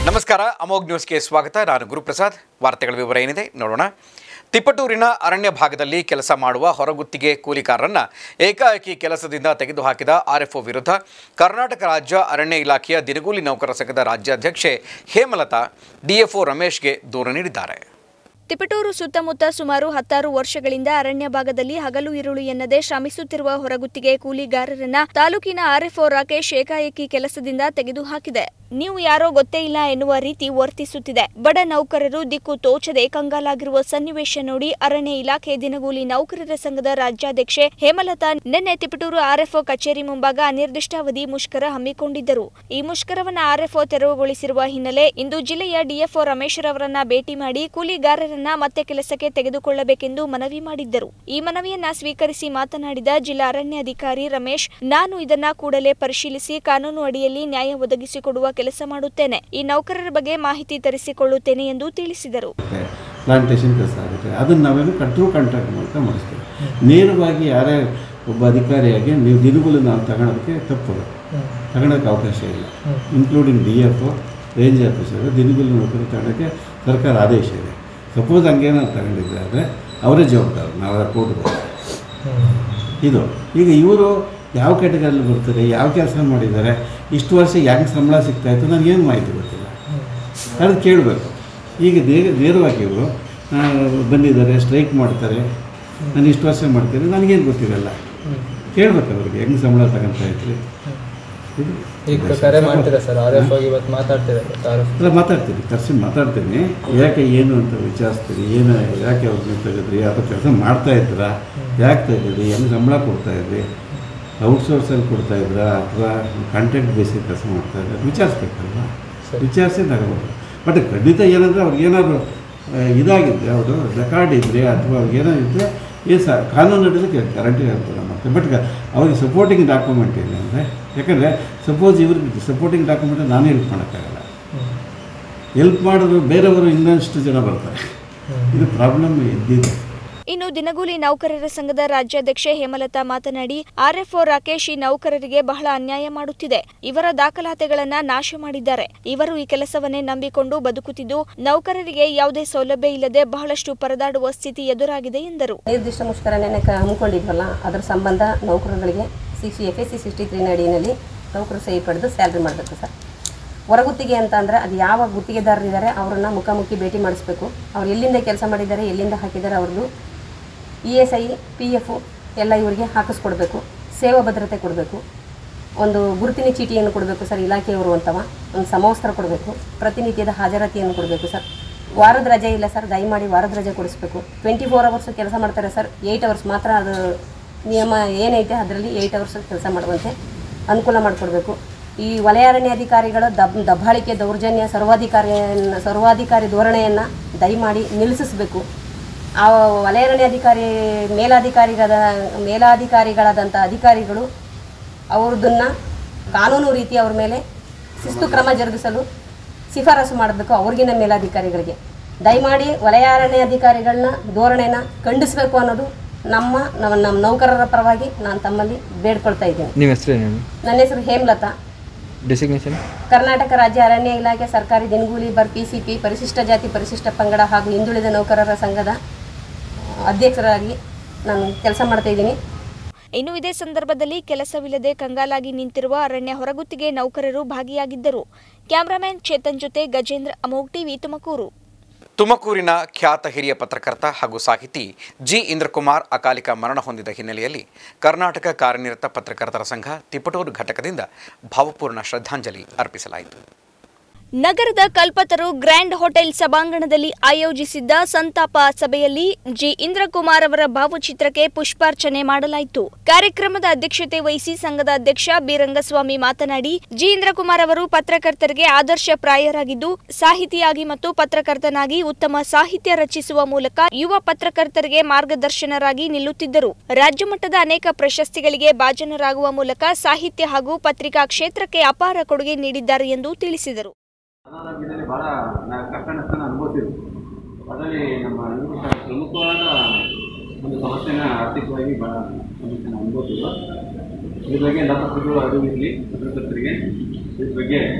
ನಮಸ್ಕಾರ ಅಮೋಘ್ ನ್ಯೂಸ್ಗೆ ಸ್ವಾಗತ ನಾನು ಗುರುಪ್ರಸಾದ್ ವಾರ್ತೆಗಳ ವಿವರ ಏನಿದೆ ನೋಡೋಣ ತಿಪ್ಪಟೂರಿನ ಅರಣ್ಯ ಭಾಗದಲ್ಲಿ ಕೆಲಸ ಮಾಡುವ ಹೊರಗುತ್ತಿಗೆ ಕೂಲಿಕಾರರನ್ನ ಏಕಾಏಕಿ ಕೆಲಸದಿಂದ ತೆಗೆದುಹಾಕಿದ ಆರ್ಎಫ್ಒ ವಿರುದ್ಧ ಕರ್ನಾಟಕ ರಾಜ್ಯ ಅರಣ್ಯ ಇಲಾಖೆಯ ದಿನಗೂಲಿ ನೌಕರ ಸಂಘದ ರಾಜ್ಯಾಧ್ಯಕ್ಷೆ ಹೇಮಲತಾ ಡಿಎಫ್ಒ ರಮೇಶ್ಗೆ ದೂರು ನೀಡಿದ್ದಾರೆ ತಿಪಟೂರು ಸುತ್ತಮುತ್ತ ಸುಮಾರು ಹತ್ತಾರು ವರ್ಷಗಳಿಂದ ಅರಣ್ಯ ಭಾಗದಲ್ಲಿ ಹಗಲು ಇರುಳು ಎನ್ನದೆ ಶ್ರಮಿಸುತ್ತಿರುವ ಹೊರಗುತ್ತಿಗೆ ಕೂಲಿಗಾರರನ್ನ ತಾಲೂಕಿನ ಆರ್ಎಫ್ಒ ರಾಕೇಶ್ ಏಕಾಏಕಿ ಕೆಲಸದಿಂದ ತೆಗೆದುಹಾಕಿದೆ ನೀವು ಯಾರೋ ಗೊತ್ತೇ ಇಲ್ಲ ಎನ್ನುವ ರೀತಿ ವರ್ತಿಸುತ್ತಿದೆ ಬಡ ನೌಕರರು ದಿಕ್ಕು ತೋಚದೆ ಕಂಗಾಲಾಗಿರುವ ಸನ್ನಿವೇಶ ನೋಡಿ ಅರಣ್ಯ ಇಲಾಖೆ ದಿನಗೂಲಿ ನೌಕರರ ಸಂಘದ ರಾಜ್ಯಾಧ್ಯಕ್ಷೆ ಹೇಮಲತಾ ನಿನ್ನೆ ತಿಪಟೂರು ಆರ್ಎಫ್ಒ ಕಚೇರಿ ಮುಂಭಾಗ ಅನಿರ್ದಿಷ್ಟಾವಧಿ ಮುಷ್ಕರ ಹಮ್ಮಿಕೊಂಡಿದ್ದರು ಈ ಮುಷ್ಕರವನ್ನ ಆರ್ಎಫ್ಒ ತೆರವುಗೊಳಿಸಿರುವ ಹಿನ್ನೆಲೆ ಇಂದು ಜಿಲ್ಲೆಯ ಡಿಎಫ್ಒ ರಮೇಶ್ ರವರನ್ನ ಭೇಟಿ ಮಾಡಿ ಕೂಲಿಗಾರರನ್ನ ಮತ್ತೆ ಕೆಲಸಕ್ಕೆ ತೆಗೆದುಕೊಳ್ಳಬೇಕೆಂದು ಮನವಿ ಮಾಡಿದ್ದರು ಈ ಮನವಿಯನ್ನ ಸ್ವೀಕರಿಸಿ ಮಾತನಾಡಿದ ಜಿಲ್ಲಾ ಅರಣ್ಯಾಧಿಕಾರಿ ರಮೇಶ್ ನಾನು ಇದನ್ನ ಕೂಡಲೇ ಪರಿಶೀಲಿಸಿ ಕಾನೂನು ಅಡಿಯಲ್ಲಿ ನ್ಯಾಯ ಒದಗಿಸಿಕೊಡುವ ಕೆಲಸ ಮಾಡುತ್ತೇನೆ ಈ ನೌಕರರ ಬಗ್ಗೆ ಮಾಹಿತಿ ತರಿಸಿಕೊಳ್ಳುತ್ತೇನೆ ಎಂದು ತಿಳಿಸಿದರು ಪ್ಲಾಂಟೇಶನ್ ಕೆಲಸ ಆಗುತ್ತೆ ಅದನ್ನು ನಾವೇನು ಕಂಟ್ರೂ ಕಾಂಟ್ರಾಕ್ಟ್ ಮೂಲಕ ಮಾಡಿಸ್ತೇವೆ ನೇರವಾಗಿ ಯಾರೇ ಒಬ್ಬ ಅಧಿಕಾರಿಯಾಗಿ ನೀವು ದಿನಗೂಲಿ ನಾವು ತಗೊಳೋದಕ್ಕೆ ತಪ್ಪದು ತಗೊಳೋಕ್ಕೆ ಅವಕಾಶ ಇಲ್ಲ including D F range officer ದಿನಗೂಲಿ ನೌಕರಿ ತಗೊಳ್ಳೋಕ್ಕೆ ಸರ್ಕಾರ ಆದೇಶ ಇದೆ ಸಪೋಸ್ ಹಂಗೇನಾದ್ರು ತಗೊಂಡಿದ್ರೆ ಆದರೆ ಅವರೇ ಜವಾಬ್ದಾರ ನಾವೆಲ್ಲ ಕೋರ್ಟ್ಗೆ ಇದು ಈಗ ಇವರು ಯಾವ ಕ್ಯಾಟಗರಿಯಲ್ಲಿ ಬರ್ತಾರೆ ಯಾವ ಕೆಲಸ ಮಾಡಿದ್ದಾರೆ ಇಷ್ಟು ವರ್ಷ ಯಾಕೆ ಸಂಬಳ ಸಿಗ್ತಾಯಿತ್ತು ನನಗೇನು ಮಾಹಿತಿ ಗೊತ್ತಿಲ್ಲ ಅದು ಕೇಳಬೇಕು ಈಗ ನೇರ ನೇರವಾಗಿ ಇವರು ಬಂದಿದ್ದಾರೆ ಸ್ಟ್ರೈಕ್ ಮಾಡ್ತಾರೆ ನಾನು ಇಷ್ಟು ವರ್ಷ ಮಾಡ್ತೀನಿ ನನಗೇನು ಗೊತ್ತಿರಲ್ಲ ಕೇಳ್ಬೇಕು ಅವ್ರಿಗೆ ಹೆಂಗೆ ಸಂಬಳ ತಗೊಂತ ಇದ್ರಿ ಇದು ಈಗ ಕರೆ ಮಾಡ್ತೀರಾ ಸರ್ ಆರ್ ಎಫ್ ಹೋಗಿ ಇವತ್ತು ಮಾತಾಡ್ತೀರಾ ಆರ್ ಎಫ್ ಎಲ್ಲ ಮಾತಾಡ್ತೀನಿ ಕರ್ಸಿ ಮಾತಾಡ್ತೀನಿ ಯಾಕೆ ಏನು ಅಂತ ವಿಚಾರಿಸ್ತೀರಿ ಏನು ಯಾಕೆ ಅವ್ರನ್ನ ತೆಗೆದ್ರಿ ಅಥವಾ ಕೆಲಸ ಮಾಡ್ತಾ ಇದ್ರಾ ಯಾಕೆ ತೆಗೆದ್ರಿ ಹೆಂಗೆ ಸಂಬಳ ಕೊಡ್ತಾ ಇದ್ರಿ ಔಟ್ಸೋರ್ಸಲ್ಲಿ ಕೊಡ್ತಾ ಇದ್ರಾ ಅಥವಾ ಕಾಂಟ್ರಾಕ್ಟ್ ಬೇಸಿಸ್ ಕೆಲಸ ಮಾಡ್ತಾ ಇದ್ರೆ ವಿಚಾರಿಸ್ಬೇಕಲ್ವ ಸರಿ. ವಿಚಾರಿಸಿ ತಗೋಬೋದು ಬಟ್ ಖಂಡಿತ ಏನಂದರೆ ಅವ್ರಿಗೆ ಏನಾದರೂ ಇದಾಗಿದ್ದರೆ ಅವರು ರೆಕಾರ್ಡ್ ಇದ್ದರೆ ಅಥವಾ ಅವ್ರಿಗೆ ಏನೋ ಇದ್ದರೆ ಏನು ಸಹ ಕಾನೂನು ಅಡಿಯಲ್ಲಿ ಗ್ಯಾರಂಟಿ ಆಗ್ತದೆ ಮಾಡ್ತಾರೆ ಬಟ್ ಅವ್ರಿಗೆ ಸಪೋರ್ಟಿಂಗ್ ಡಾಕ್ಯುಮೆಂಟ್ ಇಲ್ಲ ಅಂದರೆ ಯಾಕಂದರೆ ಸಪೋಸ್ ಇವ್ರಿಗೆ ಸಪೋರ್ಟಿಂಗ್ ಡಾಕ್ಯುಮೆಂಟ್ ನಾನೇ ಹೆಲ್ಪ್ ಮಾಡೋಕ್ಕಾಗಲ್ಲ ಹೆಲ್ಪ್ ಮಾಡಿದ್ರು ಬೇರೆಯವರು ಇನ್ನಷ್ಟು ಜನ ಬರ್ತಾರೆ ಇದು ಪ್ರಾಬ್ಲಮ್ ಇದ್ದಿದೆ ಇನ್ನು ದಿನಗೂಲಿ ನೌಕರರ ಸಂಘದ ರಾಜ್ಯಾಧ್ಯಕ್ಷೆ ಹೇಮಲತಾ ಮಾತನಾಡಿ ಆರ್ಎಫ್ಒ ರಾಕೇಶ್ ಈ ನೌಕರರಿಗೆ ಬಹಳ ಅನ್ಯಾಯ ಮಾಡುತ್ತಿದೆ ಇವರ ದಾಖಲಾತಿಗಳನ್ನ ನಾಶ ಮಾಡಿದ್ದಾರೆ ಇವರು ಈ ಕೆಲಸವನ್ನೇ ನಂಬಿಕೊಂಡು ಬದುಕುತ್ತಿದ್ದು ನೌಕರರಿಗೆ ಯಾವುದೇ ಸೌಲಭ್ಯ ಇಲ್ಲದೆ ಬಹಳಷ್ಟು ಪರದಾಡುವ ಸ್ಥಿತಿ ಎದುರಾಗಿದೆ ಎಂದರು ನಿರ್ದಿಷ್ಟ ಮುಷ್ಕರ ನೆನೆ ಕ- ಹಮ್ಮಿಕೊಂಡಿದ್ವಲ್ಲ ಅದರ ಸಂಬಂಧ ನೌಕರಗಳಿಗೆ six F S C sixty three ಅಡಿಯಲ್ಲಿ ನೌಕರು ಸಹಿ ಪಡೆದು ಸ್ಯಾಲ್ರಿ ಮಾಡಬೇಕು ಸರ್ ಹೊರಗುತ್ತಿಗೆ ಅಂತ ಅಂದರೆ ಅದು ಯಾವ ಗುತ್ತಿಗೆದಾರರಿದ್ದಾರೆ ಅವರನ್ನ ಮುಖಾಮುಖಿ ಭೇಟಿ ಮಾಡಿಸ್ಬೇಕು ಅವ್ರು ಎಲ್ಲಿಂದ ಕೆಲಸ ಮಾಡಿದ್ದಾರೆ ಎಲ್ಲಿಂದ ಹಾಕಿದ್ದಾರೆ ಅವ್ರದ್ದು E S I P F ಎಲ್ಲ ಇವರಿಗೆ ಹಾಕಿಸ್ಕೊಡ್ಬೇಕು ಸೇವಾ ಭದ್ರತೆ ಕೊಡಬೇಕು ಒಂದು ಗುರುತಿನ ಚೀಟಿಯನ್ನು ಕೊಡಬೇಕು ಸರ್ ಇಲಾಖೆಯವರು ಅಂತವ ಒಂದು ಸಮವಸ್ತ್ರ ಕೊಡಬೇಕು ಪ್ರತಿನಿತ್ಯದ ಹಾಜರಾತಿಯನ್ನು ಕೊಡಬೇಕು ಸರ್ ವಾರದ ರಜೆ ಇಲ್ಲ ಸರ್ ದಯಮಾಡಿ ವಾರದ ರಜೆ ಕೊಡಿಸ್ಬೇಕು ಟ್ವೆಂಟಿ ಫೋರ್ ಅವರ್ಸ್ ಕೆಲಸ ಮಾಡ್ತಾರೆ ಸರ್ ಏಯ್ಟ್ ಅವರ್ಸ್ ಮಾತ್ರ ಅದು ನಿಯಮ ಏನೈತೆ ಅದರಲ್ಲಿ ಏಯ್ಟ್ ಅವರ್ಸ್ ಕೆಲಸ ಮಾಡುವಂತೆ ಅನುಕೂಲ ಮಾಡಿಕೊಡ್ಬೇಕು ಈ ವಲಯ ಅರಣ್ಯಾಧಿಕಾರಿಗಳ ದಬ್ ದಬ್ಬಾಳಿಕೆ ದೌರ್ಜನ್ಯ ಸರ್ವಾಧಿಕಾರಿಯನ್ನು ಸರ್ವಾಧಿಕಾರಿ ಧೋರಣೆಯನ್ನು ದಯಮಾಡಿ ನಿಲ್ಲಿಸಬೇಕು ಆ ವಲಯ ಅರಣ್ಯಾಧಿಕಾರಿ ಮೇಲಾಧಿಕಾರಿಗಳ ಮೇಲಾಧಿಕಾರಿಗಳಾದಂಥ ಅಧಿಕಾರಿಗಳು ಅವ್ರದನ್ನು ಕಾನೂನು ರೀತಿ ಅವ್ರ ಮೇಲೆ ಶಿಸ್ತು ಕ್ರಮ ಜರುಗಿಸಲು ಶಿಫಾರಸು ಮಾಡಬೇಕು ಅವ್ರಿಗಿನ ಮೇಲಾಧಿಕಾರಿಗಳಿಗೆ ದಯಮಾಡಿ ವಲಯ ಅರಣ್ಯಾಧಿಕಾರಿಗಳನ್ನ ಧೋರಣೆನ ಖಂಡಿಸಬೇಕು ಅನ್ನೋದು ನಮ್ಮ ನಮ್ಮ ನಮ್ಮ ನೌಕರರ ಪರವಾಗಿ ನಾನು ತಮ್ಮಲ್ಲಿ ಬೇಡ್ಕೊಳ್ತಾ ಇದ್ದೀನಿ ನಿಮ್ಮ ಹೆಸರೇನು ನನ್ನ ಹೆಸರು ಹೇಮಲತಾ ಡೆಸಿಗ್ನೇಷನ್ ಕರ್ನಾಟಕ ರಾಜ್ಯ ಅರಣ್ಯ ಇಲಾಖೆ ಸರ್ಕಾರಿ ದಿನಗೂಲಿ ಬರ್ ಪಿ ಸಿ ಪಿ ಪರಿಶಿಷ್ಟ ಜಾತಿ ಪರಿಶಿಷ್ಟ ಪಂಗಡ ಹಾಗೂ ಹಿಂದುಳಿದ ನೌಕರರ ಸಂಘದ ಅಧ್ಯಕ್ಷರಾಗಿ ನಾನು ಕೆಲಸ ಮಾಡ್ತಾ ಇದ್ದೀನಿ ಇನ್ನು ಇದೇ ಸಂದರ್ಭದಲ್ಲಿ ಕೆಲಸವಿಲ್ಲದೆ ಕಂಗಾಲಾಗಿ ನಿಂತಿರುವ ಅರಣ್ಯ ಹೊರಗುತ್ತಿಗೆ ನೌಕರರು ಭಾಗಿಯಾಗಿದ್ದರು ಕ್ಯಾಮರಾಮ್ಯಾನ್ ಚೇತನ್ ಜೊತೆ ಗಜೇಂದ್ರ ಅಮೋಗ್ ಟಿವಿ ತುಮಕೂರು ತುಮಕೂರಿನ ಖ್ಯಾತ ಹಿರಿಯ ಪತ್ರಕರ್ತ ಹಾಗೂ ಸಾಹಿತಿ ಜಿ ಇಂದ್ರಕುಮಾರ್ ಅಕಾಲಿಕ ಮರಣ ಹೊಂದಿದ ಹಿನ್ನೆಲೆಯಲ್ಲಿ ಕರ್ನಾಟಕ ಕಾರ್ಯನಿರತ ಪತ್ರಕರ್ತರ ಸಂಘ ತಿಪಟೂರು ಘಟಕದಿಂದ ಭಾವಪೂರ್ಣ ಶ್ರದ್ಧಾಂಜಲಿ ಅರ್ಪಿಸಲಾಯಿತು ನಗರದ ಕಲ್ಪತರು ಗ್ರ್ಯಾಂಡ್ ಹೋಟೆಲ್ ಸಭಾಂಗಣದಲ್ಲಿ ಆಯೋಜಿಸಿದ್ದ ಸಂತಾಪ ಸಭೆಯಲ್ಲಿ ಜಿ ಇಂದ್ರಕುಮಾರ್ ಅವರ ಭಾವಚಿತ್ರಕ್ಕೆ ಪುಷ್ಪಾರ್ಚನೆ ಮಾಡಲಾಯಿತು ಕಾರ್ಯಕ್ರಮದ ಅಧ್ಯಕ್ಷತೆ ವಹಿಸಿ ಸಂಘದ ಅಧ್ಯಕ್ಷ ಬಿ ರಂಗಸ್ವಾಮಿ ಮಾತನಾಡಿ ಜಿ ಇಂದ್ರಕುಮಾರ್ ಅವರು ಪತ್ರಕರ್ತರಿಗೆ ಆದರ್ಶ ಪ್ರಾಯರಾಗಿದ್ದು ಸಾಹಿತಿಯಾಗಿ ಮತ್ತು ಪತ್ರಕರ್ತನಾಗಿ ಉತ್ತಮ ಸಾಹಿತ್ಯ ರಚಿಸುವ ಮೂಲಕ ಯುವ ಪತ್ರಕರ್ತರಿಗೆ ಮಾರ್ಗದರ್ಶನರಾಗಿ ನಿಲ್ಲುತ್ತಿದ್ದರು ರಾಜ್ಯ ಮಟ್ಟದ ಅನೇಕ ಪ್ರಶಸ್ತಿಗಳಿಗೆ ಭಾಜನರಾಗುವ ಮೂಲಕ ಸಾಹಿತ್ಯ ಹಾಗೂ ಪತ್ರಿಕಾ ಕ್ಷೇತ್ರಕ್ಕೆ ಅಪಾರ ಕೊಡುಗೆ ನೀಡಿದ್ದಾರೆ ಎಂದು ತಿಳಿಸಿದರು ಅನಾರೋಗ್ಯದಲ್ಲಿ ಭಾಳ ನಾವು ಕಷ್ಟ ನಷ್ಟನ ಅನುಭವಿಸಿದ್ವಿ ಅದರಲ್ಲಿ ನಮ್ಮ ಇವರು ಸಹ ಪ್ರಮುಖವಾದ ಒಂದು ಸಮಸ್ಯೆನ ಆರ್ಥಿಕವಾಗಿ ಭಾಳ ಸಮಸ್ಯೆನ ಅನುಭವಿಸಿದ್ರು ಇದ್ರ ಬಗ್ಗೆ ಎಲ್ಲ ಪತ್ರಗಳು ಅರಿವಿರಲಿ ಪತ್ರಕರ್ತರಿಗೆ ಇದ್ರ ಬಗ್ಗೆ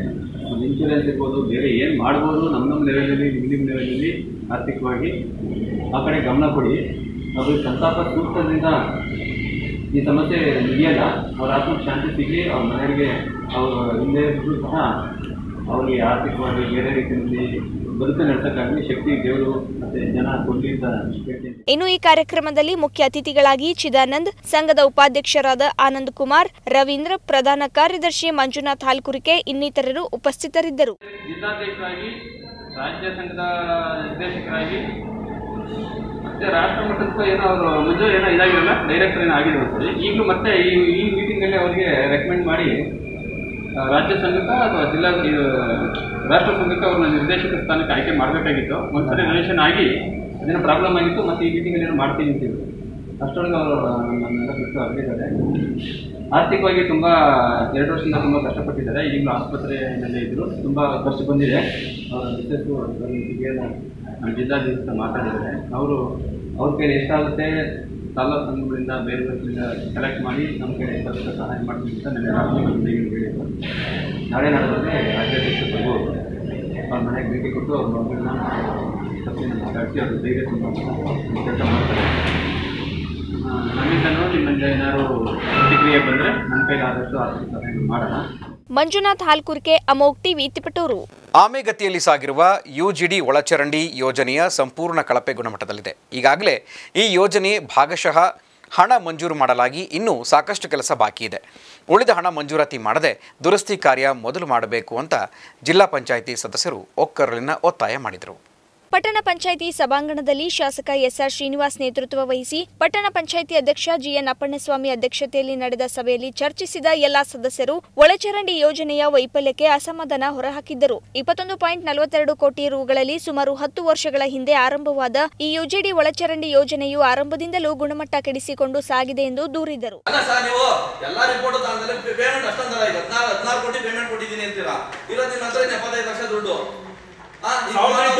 ಒಂದು ಇನ್ಶೂರೆನ್ಸ್ ಇರ್ಬೋದು ಬೇರೆ ಏನು ಮಾಡ್ಬೋದು ನಮ್ಮ ನಮ್ಮ ಲೆವೆಲಲ್ಲಿ ನಿಮ್ಮ ನಿಮ್ಮ ಲೆವೆಲಲ್ಲಿ ಆರ್ಥಿಕವಾಗಿ ಆ ಕಡೆ ಗಮನ ಕೊಡಿ ಅವ್ರಿಗೆ ಸಂತಾಪ ಸೂಕ್ತದಿಂದ ಈ ಸಮಸ್ಯೆ ಇದೆಯಲ್ಲ ಅವ್ರ ಆತ್ಮಕ್ಕೆ ಶಾಂತಿ ಸಿಗಲಿ ಅವ್ರ ಮನೆಯವರಿಗೆ ಅವರು ಹಿಂದೆ ಇದ್ರೂ ಸಹ ಅವರಿಗೆ ಆರ್ಥಿಕವಾಗಿ ಬೇರೆ ರೀತಿಯಲ್ಲಿ ಬದುಕು ನಡೆಸೋಕ್ಕಾಗಲಿ ಶಕ್ತಿ ದೇವರು ಮತ್ತು ಜನ ಕೊಡಲಿ ಅಂತ ಕೇಳ್ತೀನಿ ಇನ್ನು ಈ ಕಾರ್ಯಕ್ರಮದಲ್ಲಿ ಮುಖ್ಯ ಅತಿಥಿಗಳಾಗಿ ಚಿದಾನಂದ್ ಸಂಘದ ಉಪಾಧ್ಯಕ್ಷರಾದ ಆನಂದ್ ಕುಮಾರ್ ರವೀಂದ್ರ ಪ್ರಧಾನ ಕಾರ್ಯದರ್ಶಿ ಮಂಜುನಾಥ್ ಹಾಲ್ಕುರಿಕೆ ಇನ್ನಿತರರು ಉಪಸ್ಥಿತರಿದ್ದರು ಜಿಲ್ಲಾಧ್ಯಕ್ಷರಾಗಿ ರಾಜ್ಯ ಸಂಘದ ನಿರ್ದೇಶಕರಾಗಿ ಮತ್ತೆ ರಾಷ್ಟ್ರ ಮಟ್ಟಕ್ಕೂ ಏನೋ ಅವರು ಮುಂಚೆ ಏನೋ ಇದಾಗಿರಲ್ಲ ಡೈರೆಕ್ಟರ್ ಏನೋ ಆಗಿದ್ರು ಸರಿ ಈಗಲೂ ಮತ್ತೆ ಈ ಈ ಮೀಟಿಂಗಲ್ಲಿ ಅವರಿಗೆ ರೆಕಮೆಂಡ್ ಮಾಡಿ ಆ, ರಾಜ್ಯ ಸಂಘಕ್ಕೆ ಅಥವಾ ಜಿಲ್ಲಾ ಇದು ರಾಷ್ಟ್ರ ಸಂಘಕ್ಕೆ ಅವ್ರನ್ನ ನಿರ್ದೇಶಕ ಸ್ಥಾನಕ್ಕೆ ಆಯ್ಕೆ ಮಾಡಬೇಕಾಗಿತ್ತು ಒಂದ್ಸರಿ ರಿಲೇಷನ್ ಆಗಿ ಅದೇನೋ ಪ್ರಾಬ್ಲಮ್ ಆಗಿತ್ತು ಮತ್ತೆ ಈ ಮೀಟಿಂಗಲ್ಲಿ ಏನೋ ಮಾಡ್ತೀನಿ ಅಂತಿದ್ರು ಅಷ್ಟರೊಳಗೆ ಅವರು ನನ್ನೆಲ್ಲ ಬಿಟ್ಟು ಅಲ್ಲಿದ್ದಾರೆ ಆರ್ಥಿಕವಾಗಿ ತುಂಬ ಎರಡು ವರ್ಷದಿಂದ ತುಂಬ ಕಷ್ಟಪಟ್ಟಿದ್ದಾರೆ ಈಗಲೂ ಆಸ್ಪತ್ರೆಯಲ್ಲೇ ಇದ್ದರು ತುಂಬ ಖರ್ಚು ಬಂದಿದೆ ಅವರ ಮಿಸ್ಸಸ್ಸು ನಮ್ಮ ಜಿಲ್ಲಾಧಿಕಾರಿ ಮಾತಾಡಿದ್ದಾರೆ ಅವರು ಅವ್ರ ಕೈಲಿ ಎಷ್ಟಾಗುತ್ತೆ ತಾಲೂಕು ಸಂಘಗಳಿಂದ ಬೇರೆ ಬೇರೆಯಿಂದ ಕಲೆಕ್ಟ್ ಮಾಡಿ ನಮ್ಮ ಕೈಲಿ ಎಷ್ಟಾಗುತ್ತೆ ಸಹಾಯ ಮಾಡ್ತೀನಿ ಅಂತ ನನ್ನ ರಾಜ್ಯ ಮಂತ್ರಿಗಳಿಗೆ ಹೇಳಿದ್ರು ನಾಳೆ ನಾಡೋದ್ರೆ ರಾಜ್ಯಾಧ್ಯಕ್ಷರು ಬರ್ಬೋದು ಅವ್ರ ಮನೆಗೆ ಭೇಟಿ ಕೊಟ್ಟು ಅವ್ರ ಮಗಳನ್ನ ಸತ್ಯನ ಮಾತಾಡಿಸಿ ಅವ್ರ ಧೈರ್ಯ ತುಂಬ ಕೆಲಸ ಮಾಡ್ತಾರೆ ಆ, ನಮ್ಮಿಂದನೂ ನಿಮ್ಮಿಂದ ಏನಾದ್ರು ಪ್ರತಿಕ್ರಿಯೆ ಬಂದರೆ ನನ್ನ ಕೈಲಾದಷ್ಟು ಆರ್ಥಿಕ ಸಹಾಯ ಮಾಡೋಣ ಮಂಜುನಾಥ್ ಹಾಲ್ಕುರಿಕೆ ಅಮೋಕ್ ಟಿವಿ ತಿಪಟೂರು ಆಮೆಗತಿಯಲ್ಲಿ ಸಾಗಿರುವ ಯುಜಿಡಿ ಒಳಚರಂಡಿ ಯೋಜನೆಯ ಸಂಪೂರ್ಣ ಕಳಪೆ ಗುಣಮಟ್ಟದಲ್ಲಿದೆ ಈಗಾಗಲೇ ಈ ಯೋಜನೆ ಭಾಗಶಃ ಹಣ ಮಂಜೂರು ಮಾಡಲಾಗಿ ಇನ್ನೂ ಸಾಕಷ್ಟು ಕೆಲಸ ಬಾಕಿ ಇದೆ ಉಳಿದ ಹಣ ಮಂಜೂರಾತಿ ಮಾಡದೆ ದುರಸ್ತಿ ಕಾರ್ಯ ಮೊದಲು ಮಾಡಬೇಕು ಅಂತ ಜಿಲ್ಲಾ ಪಂಚಾಯಿತಿ ಸದಸ್ಯರು ಒಕ್ಕರಲಿನ ಒತ್ತಾಯ ಮಾಡಿದರು ಪಟ್ಟಣ ಪಂಚಾಯಿತಿ ಸಭಾಂಗಣದಲ್ಲಿ ಶಾಸಕ ಎಸ್ಆರ್ ಶ್ರೀನಿವಾಸ್ ನೇತೃತ್ವ ವಹಿಸಿ ಪಟ್ಟಣ ಪಂಚಾಯಿತಿ ಅಧ್ಯಕ್ಷ ಜಿಎನ್ ಅಪ್ಪಣ್ಣಸ್ವಾಮಿ ಅಧ್ಯಕ್ಷತೆಯಲ್ಲಿ ನಡೆದ ಸಭೆಯಲ್ಲಿ ಚರ್ಚಿಸಿದ ಎಲ್ಲಾ ಸದಸ್ಯರು ಒಳಚರಂಡಿ ಯೋಜನೆಯ ವೈಫಲ್ಯಕ್ಕೆ ಅಸಮಾಧಾನ ಹೊರಹಾಕಿದ್ದರು ಇಪ್ಪತ್ತೊಂದು ಪಾಯಿಂಟ್ ನಲವತ್ತೆರಡು ಕೋಟಿ ರುಗಳಲ್ಲಿ ಸುಮಾರು ಹತ್ತು ವರ್ಷಗಳ ಹಿಂದೆ ಆರಂಭವಾದ ಈ ಯುಜಿಡಿ ಒಳಚರಂಡಿ ಯೋಜನೆಯು ಆರಂಭದಿಂದಲೂ ಗುಣಮಟ್ಟ ಕೆಡಿಸಿಕೊಂಡು ಸಾಗಿದೆ ಎಂದು ದೂರಿದರು ಅಲ್ಲ ಸರ್ ನೀವು ಎಲ್ಲಾ ರಿಪೋರ್ಟ್ ತಂದ್ರೆ ಪೇಮೆಂಟ್ ಅಷ್ಟೊಂದಲ್ಲ ಈಗ ಹದಿನಾರು ಹದಿನಾರು ಕೋಟಿ ಪೇಮೆಂಟ್ ಕೊಟ್ಟಿದ್ದೀನಿ ಅಂತೀರಾ ಇರೋದು ನಿಮ್ಮ ಹತ್ರ ಎಪ್ಪತ್ತೈದು ಲಕ್ಷ ದುಡ್ಡು ಆ, ಈ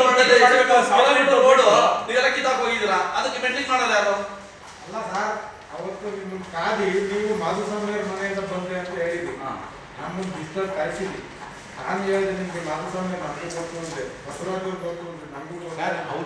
ಕಿಲೋಮೀಟರ್ ರೋಡು ನೀವೆಲ್ಲ ಕಿತ್ತಾಕ್ ಹೋಗಿದ್ದೀರಾ ಅದಕ್ಕೆ ಮೆಟ್ಲಿಂಗ್ ಮಾಡೋದು ಯಾರು ಅಲ್ಲ ಸರ್ ಅವತ್ತು ನಿಮ್ಮನ್ನ ಕಾದಿ ನೀವು ಮಾಧುಸ್ವಾಮಿಯವ್ರ ಮನೆಯಿಂದ ಬಂದ್ರೆ ಅಂತ ಹೇಳಿದ್ವಿ ನಮ್ಮನ್ನು ಡಿಸ್ಟರ್ಬ್ ಕಳಿಸಿದ್ವಿ ನಾನು ಹೇಳಿದೆ ನಿಮ್ಗೆ ಮಾಧುಸ್ವಾಮಿ ನಮಗೂ ಗೊತ್ತು ಅಂದೆ ಬಸವರಾಜವ್ರು ಗೊತ್ತು ಅಂದೆ ನಮಗೂ ಗೊತ್ತು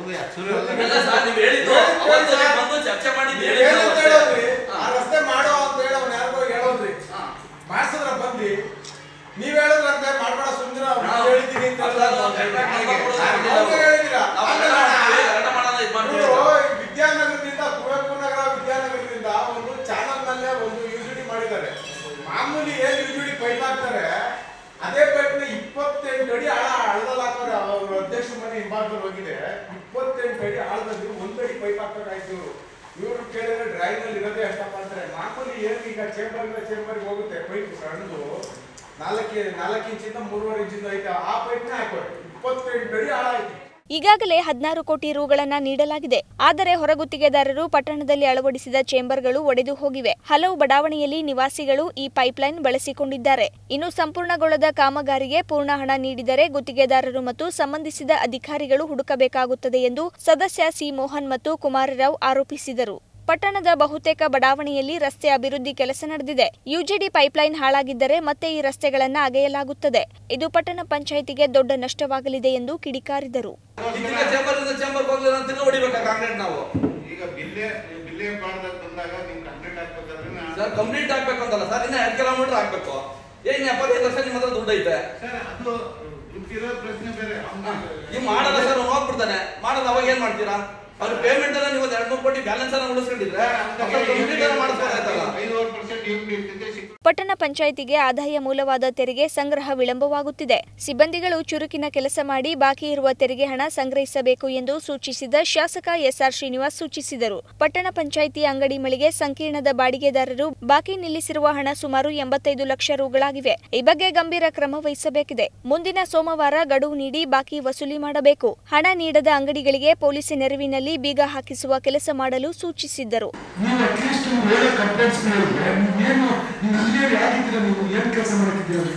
ಎಲ್ಲ ಸರ್ ನೀವು ಹೇಳಿದ್ದು ಅವತ್ತು ನೀವು ಬಂದು ಚರ್ಚೆ ಮಾಡಿದ್ದು ಹೇಳಿದ್ದು ಏನಂತ ಅಷ್ಟೇ. ಹೇಳೋದ್ರಿ ಹಾ. ಆ ರಸ್ತೆ ಮಾಡೋ ಅಂತ ಹೇಳಿ ಅವ್ನು ಯಾರಿಗೋ ಹೇಳೋದ್ರಿ ಹಾ. ಮಾಡ್ಸಿದ್ರ ಬಂದಿ ನೀವ್ ಹೇಳಿದ್ರಂತೆ ಮಾಡ್ಬೇಡ ಸುಂದರ ಹಾ. ಹೇಳಿದ್ದೀನಿ ಅಂತ ಅಲ್ಲ, ಅಲ್ಲ, ಗಂಡ ಮಾಡ್ಕೊಡೋದು ಆಗ್ಲಿಲ್ಲ ಅವ್ರು ಹೇಳಿದಿರ ನಾವು ಗಂಡ ಮಾಡ್ತೀವಿ, ಗಂಡ ಮಾಡೋಣ ಇದು ಮಾಡ್ತೀವಿ ಇವ್ರು ವಿದ್ಯಾನಗರದಿಂದ ಕುವೆಂಪು ನಗರ ವಿದ್ಯಾನಗರದಿಂದ ಒಂದು ಚಾನಲ್ ನಲ್ಲೇ ಒಂದು ಯುಜಿಡಿ ಮಾಡಿದ್ದಾರೆ ಮಾಮೂಲಿ ಏನ್ ಯುಜಿಡಿ ಪೈಪ್ ಹಾಕ್ತಾರೆ ಅದೇ ಪೈಪ್ ನ ಇಪ್ಪತ್ತೆಂಟು ಅಡಿ ಆಳ ಹಳದಲ್ಲಿ ಹಾಕೋರೆ ಅವ್ರ ಅಧ್ಯಕ್ಷ ಮನೆ ಹಿಂಭಾಗದಲ್ಲಿ ಹೋಗಿದೆ ಇಪ್ಪತ್ತೆಂಟು ಅಡಿ ಆಳದಲ್ಲಿ ಒಂದ್ ಅಡಿ ಪೈಪ್ ಹಾಕ್ಬೇಕಾಯ್ತು ಇವರು ಇವ್ರು ಕೇಳಿದ್ರೆ ಡ್ರೈವ್ ನಲ್ಲಿ ಇರೋದೇ ಅಷ್ಟ ಮಾಡ್ತಾರೆ ಮಾಮೂಲಿ ಏನ್ ಈಗ ಚೇಂಬರ್ ಚೇಂಬರ್ ಹೋಗುತ್ತೆ ಪೈಪ್ ಸಣ್ಣದು ನಾಲ್ಕು ನಾಲ್ಕು ಇಂಚಿಂದ ಮೂರುವರೆ ಇಂಚಿಂದ ಐತೆ ಆ ಪೈಪ್ ನೇ ಹಾಕೋರೆ ಇಪ್ಪತ್ತೆಂಟು ಅಡಿ ಆಳ ಐತಿ ಈಗಾಗಲೇ ಹದಿನಾರು ಕೋಟಿ ರುಗಳನ್ನ ನೀಡಲಾಗಿದೆ ಆದರೆ ಹೊರಗುತ್ತಿಗೆದಾರರು ಪಟ್ಟಣದಲ್ಲಿ ಅಳವಡಿಸಿದ ಚೇಂಬರ್ಗಳು ಒಡೆದು ಹೋಗಿವೆ ಹಲವು ಬಡಾವಣೆಯಲ್ಲಿ ನಿವಾಸಿಗಳು ಈ ಪೈಪ್ಲೈನ್ ಬಳಸಿಕೊಂಡಿದ್ದಾರೆ ಇನ್ನು ಸಂಪೂರ್ಣಗೊಳ್ಳದ ಕಾಮಗಾರಿಗೆ ಪೂರ್ಣ ಹಣ ನೀಡಿದರೆ ಗುತ್ತಿಗೆದಾರರು ಮತ್ತು ಸಂಬಂಧಿಸಿದ ಅಧಿಕಾರಿಗಳು ಹುಡುಕಬೇಕಾಗುತ್ತದೆ ಎಂದು ಸದಸ್ಯ ಸಿ ಮೋಹನ್ ಮತ್ತು ಕುಮಾರರಾವ್ ಆರೋಪಿಸಿದರು ಪಟ್ಟಣದ ಬಹುತೇಕ ಬಡಾವಣೆಯಲ್ಲಿ ರಸ್ತೆ ಅಭಿವೃದ್ಧಿ ಕೆಲಸ ನಡೆದಿದೆ ಯುಜಿಡಿ ಪೈಪ್ಲೈನ್ ಹಾಳಾಗಿದ್ದರೆ ಮತ್ತೆ ಈ ರಸ್ತೆಗಳನ್ನು ಅಗೆಯಲಾಗುತ್ತದೆ ಇದು ಪಟ್ಟಣ ಪಂಚಾಯಿತಿಗೆ ದೊಡ್ಡ ನಷ್ಟವಾಗಲಿದೆ ಎಂದು ಕಿಡಿಕಾರಿದರು ಇದನ್ನ ಚೇಂಬರ್ ಇಂದ ಚೇಂಬರ್ ಹೋಗ್ಲಿಲ್ಲ ಅಂತ ತಿನ್ನ ಹೊಡಿಬೇಕಾ ಕಾಂಕ್ರೀಟ್ ನಾವು ಈಗ ಬಿಲ್ಲೆ ಬಿಲ್ಲೆ ಮಾಡ್ದಾಗ ಬಂದಾಗ ನೀವು ಕಂಪ್ಲೀಟ್ ಆಗ್ಬೇಕಾದ್ರೆ ನಾ- ಸರ್ ಕಂಪ್ಲೀಟ್ ಆಗ್ಬೇಕು ಅಂತಲ್ಲ ಸರ್ ಇನ್ನ ಎರಡು ಕಿಲೋಮೀಟರ್ ಆಗ್ಬೇಕು ಏನ್ ಎಪ್ಪತ್ತೈದು ಲಕ್ಷ ನಿಮ್ಮ ಹತ್ರ ದುಡ್ಡು ಐತೆ ಸರ್ ಅದು ದುಡ್ಡಿರೋ ಪ್ರಶ್ನೆ ಬೇರೆ ಅವ್ನ ಈಗ ಮಾಡಲ್ಲ ಸರ್ ಅವ್ನು ಹೋಗ್ಬಿಡ್ತಾನೆ ಮಾಡಲ್ಲ ಅವಾಗ ಏನ್ ಮಾಡ್ತೀರಾ ಅವ್ರ ಪೇಮೆಂಟ್ ಎಲ್ಲ ನೀವು ಒಂದ್ ಎರಡ್ ಮೂರು ಕೋಟಿ ಬ್ಯಾಲೆನ್ಸ್ ಅನ್ನ ಉಳಿಸ್ಕೊಂಡಿದ್ರೆ ಕಂಪ್ಲೀಟ್ ಮಾಡಿಸ್ಬೋದಾಯ್ತಲ್ಲ ಐದೂವರೆ ಪರ್ಸೆಂಟ್ ಇವ್ರಿಗೆ ಇರ್ತಿದ್ದೆ ಸಿಕ್ಕು ಪಟ್ಟಣ ಪಂಚಾಯಿತಿಗೆ ಆದಾಯ ಮೂಲವಾದ ತೆರಿಗೆ ಸಂಗ್ರಹ ವಿಳಂಬವಾಗುತ್ತಿದೆ ಸಿಬ್ಬಂದಿಗಳು ಚುರುಕಿನ ಕೆಲಸ ಮಾಡಿ ಬಾಕಿ ಇರುವ ತೆರಿಗೆ ಹಣ ಸಂಗ್ರಹಿಸಬೇಕು ಎಂದು ಸೂಚಿಸಿದ ಶಾಸಕ ಎಸ್ಆರ್ ಶ್ರೀನಿವಾಸ್ ಸೂಚಿಸಿದರು ಪಟ್ಟಣ ಪಂಚಾಯಿತಿ ಅಂಗಡಿ ಮಳಿಗೆ ಸಂಕೀರ್ಣದ ಬಾಡಿಗೆದಾರರು ಬಾಕಿ ನಿಲ್ಲಿಸಿರುವ ಹಣ ಸುಮಾರು ಎಂಬತ್ತೈದು ಲಕ್ಷ ರುಗಳಾಗಿವೆ ಈ ಬಗ್ಗೆ ಗಂಭೀರ ಕ್ರಮ ವಹಿಸಬೇಕಿದೆ ಮುಂದಿನ ಸೋಮವಾರ ಗಡುವು ನೀಡಿ ಬಾಕಿ ವಸೂಲಿ ಮಾಡಬೇಕು ಹಣ ನೀಡದ ಅಂಗಡಿಗಳಿಗೆ ಪೊಲೀಸ್ ನೆರವಿನಲ್ಲಿ ಬೀಗ ಹಾಕಿಸುವ ಕೆಲಸ ಮಾಡಲು ಸೂಚಿಸಿದ್ದರು ನೀವು ಅಟ್ಲೀಸ್ಟ್ ನೀವು ಹೇಳೋ ಕಂಪ್ಲೇಂಟ್ಸ್ಗಳಿದ್ರೆ ನೀವೇನು ನೀವು ಇಂಜಿನಿಯರ್ ಯಾಕಿದ್ದೀರಾ ನೀವು ಏನು ಕೆಲಸ ಮಾಡ್ತಿದ್ದೀರಾ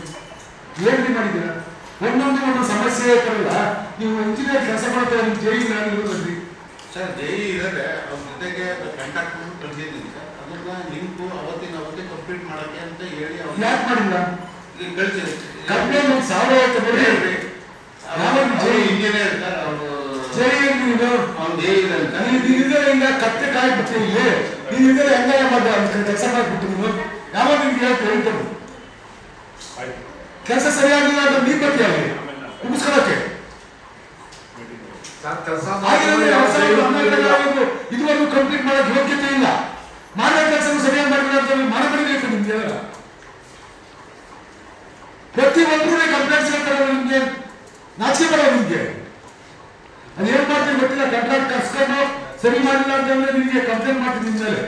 ಏನು ಮಾಡಿದ್ದೀರಾ ಒಂದೊಂದು ಒಂದು ಸಮಸ್ಯೆ ಇರ್ತಾರಲ್ಲ ನೀವು ಇಂಜಿನಿಯರ್ ಕೆಲಸ ಮಾಡ್ತಾರೆ ನಿಮ್ಮ ಜೈ ನಾನು ಇರೋದ್ರಿ ಸರ್ ಜೈ ಇದ್ದಾರೆ ಅವ್ರ ಜೊತೆಗೆ ಕಾಂಟ್ಯಾಕ್ಟ್ ಮಾಡಿ ಕಳಿಸಿದ್ದೀನಿ ಸರ್ ಅದನ್ನ ಲಿಂಕು ಅವತ್ತಿನ ಅವತ್ತೇ ಕಂಪ್ಲೀಟ್ ಮಾಡಕ್ಕೆ ಅಂತ ಹೇಳಿ ಅವ್ರು ಯಾಕೆ ಮಾಡಿಲ್ಲ ಕಂಪ್ಲೇಂಟ್ ಒಂದು ಸಾವಿರ ಆಯ್ತು ನೋಡಿ ಯಾವಾಗ ಜೈ ಇಂಜಿನಿಯರ್ ಸರ್ ಅವರು ಜೈ ಏನು ನೀನು ಅವ್ನು ಏ ಇದೆ ಅಂತ ನೀನಿದ್ರೆ ಹಿಂಗ ಕತ್ತೆ ಕಾಯ್ಬಿಟ್ಟು ಇಲ್ಲಿ ನೀನಿದ್ರೆ ಹೆಂಗಾಯ ಮಾಡ್ದೆ ಅವ್ನ ಕೆಲಸ ಮಾಡ್ಬಿಟ್ಟು ನೀನು ಯಾವಾಗ ನಿಮ್ಗೆ ಹೇಳ್ತು ಹೇಳ್ತೇನೆ ಕೆಲಸ ಸರಿಯಾಗಿಲ್ಲ ಅಂತ ನೀನ್ ಬರ್ತೀಯಾಗಿ ಮುಗಿಸ್ಕೊಳಕ್ಕೆ ಆಗಿರೋದು ಎರಡ್ ಸಾವಿರದ ಹನ್ನೆರಡರಲ್ಲಿ ಆಗಿದ್ದು ಇದುವರೆಗೂ ಕಂಪ್ಲೀಟ್ ಮಾಡಕ್ ಯೋಗ್ಯತೆ ಇಲ್ಲ ಮಾಡೋ ಕೆಲಸ ಸರಿಯಾಗಿ ಮಾಡಿಲ್ಲ ಅಂತ ಹೇಳಿ ಮಾಡಬಾರಬೇಕು ನಿಮ್ಗೆ ಹೇಳ ಪ್ರತಿ ಒಬ್ಬರು ಕಂಪ್ಲೇಂಟ್ಸ್ ಹೇಳ್ತಾರೆ ನಿಮ್ಗೆ ನಾಚಿಕೆ ಬರೋದು ನಿಮ್ಗೆ ಅದೇನ್ ಮಾಡ್ತೀನಿ ಗೊತ್ತಿಲ್ಲ ಕಾಂಟ್ರಾಕ್ಟ್ ಕರ್ಸ್ಕೊಂಡು ಸರಿ ಮಾಡಿಲ್ಲ ಅಂತ ಅಂದ್ರೆ ನಿಮಗೆ ಕಂಪ್ಲೇಂಟ್ ಮಾಡ್ತೀನಿ ನಿಮ್ ಮೇಲೆ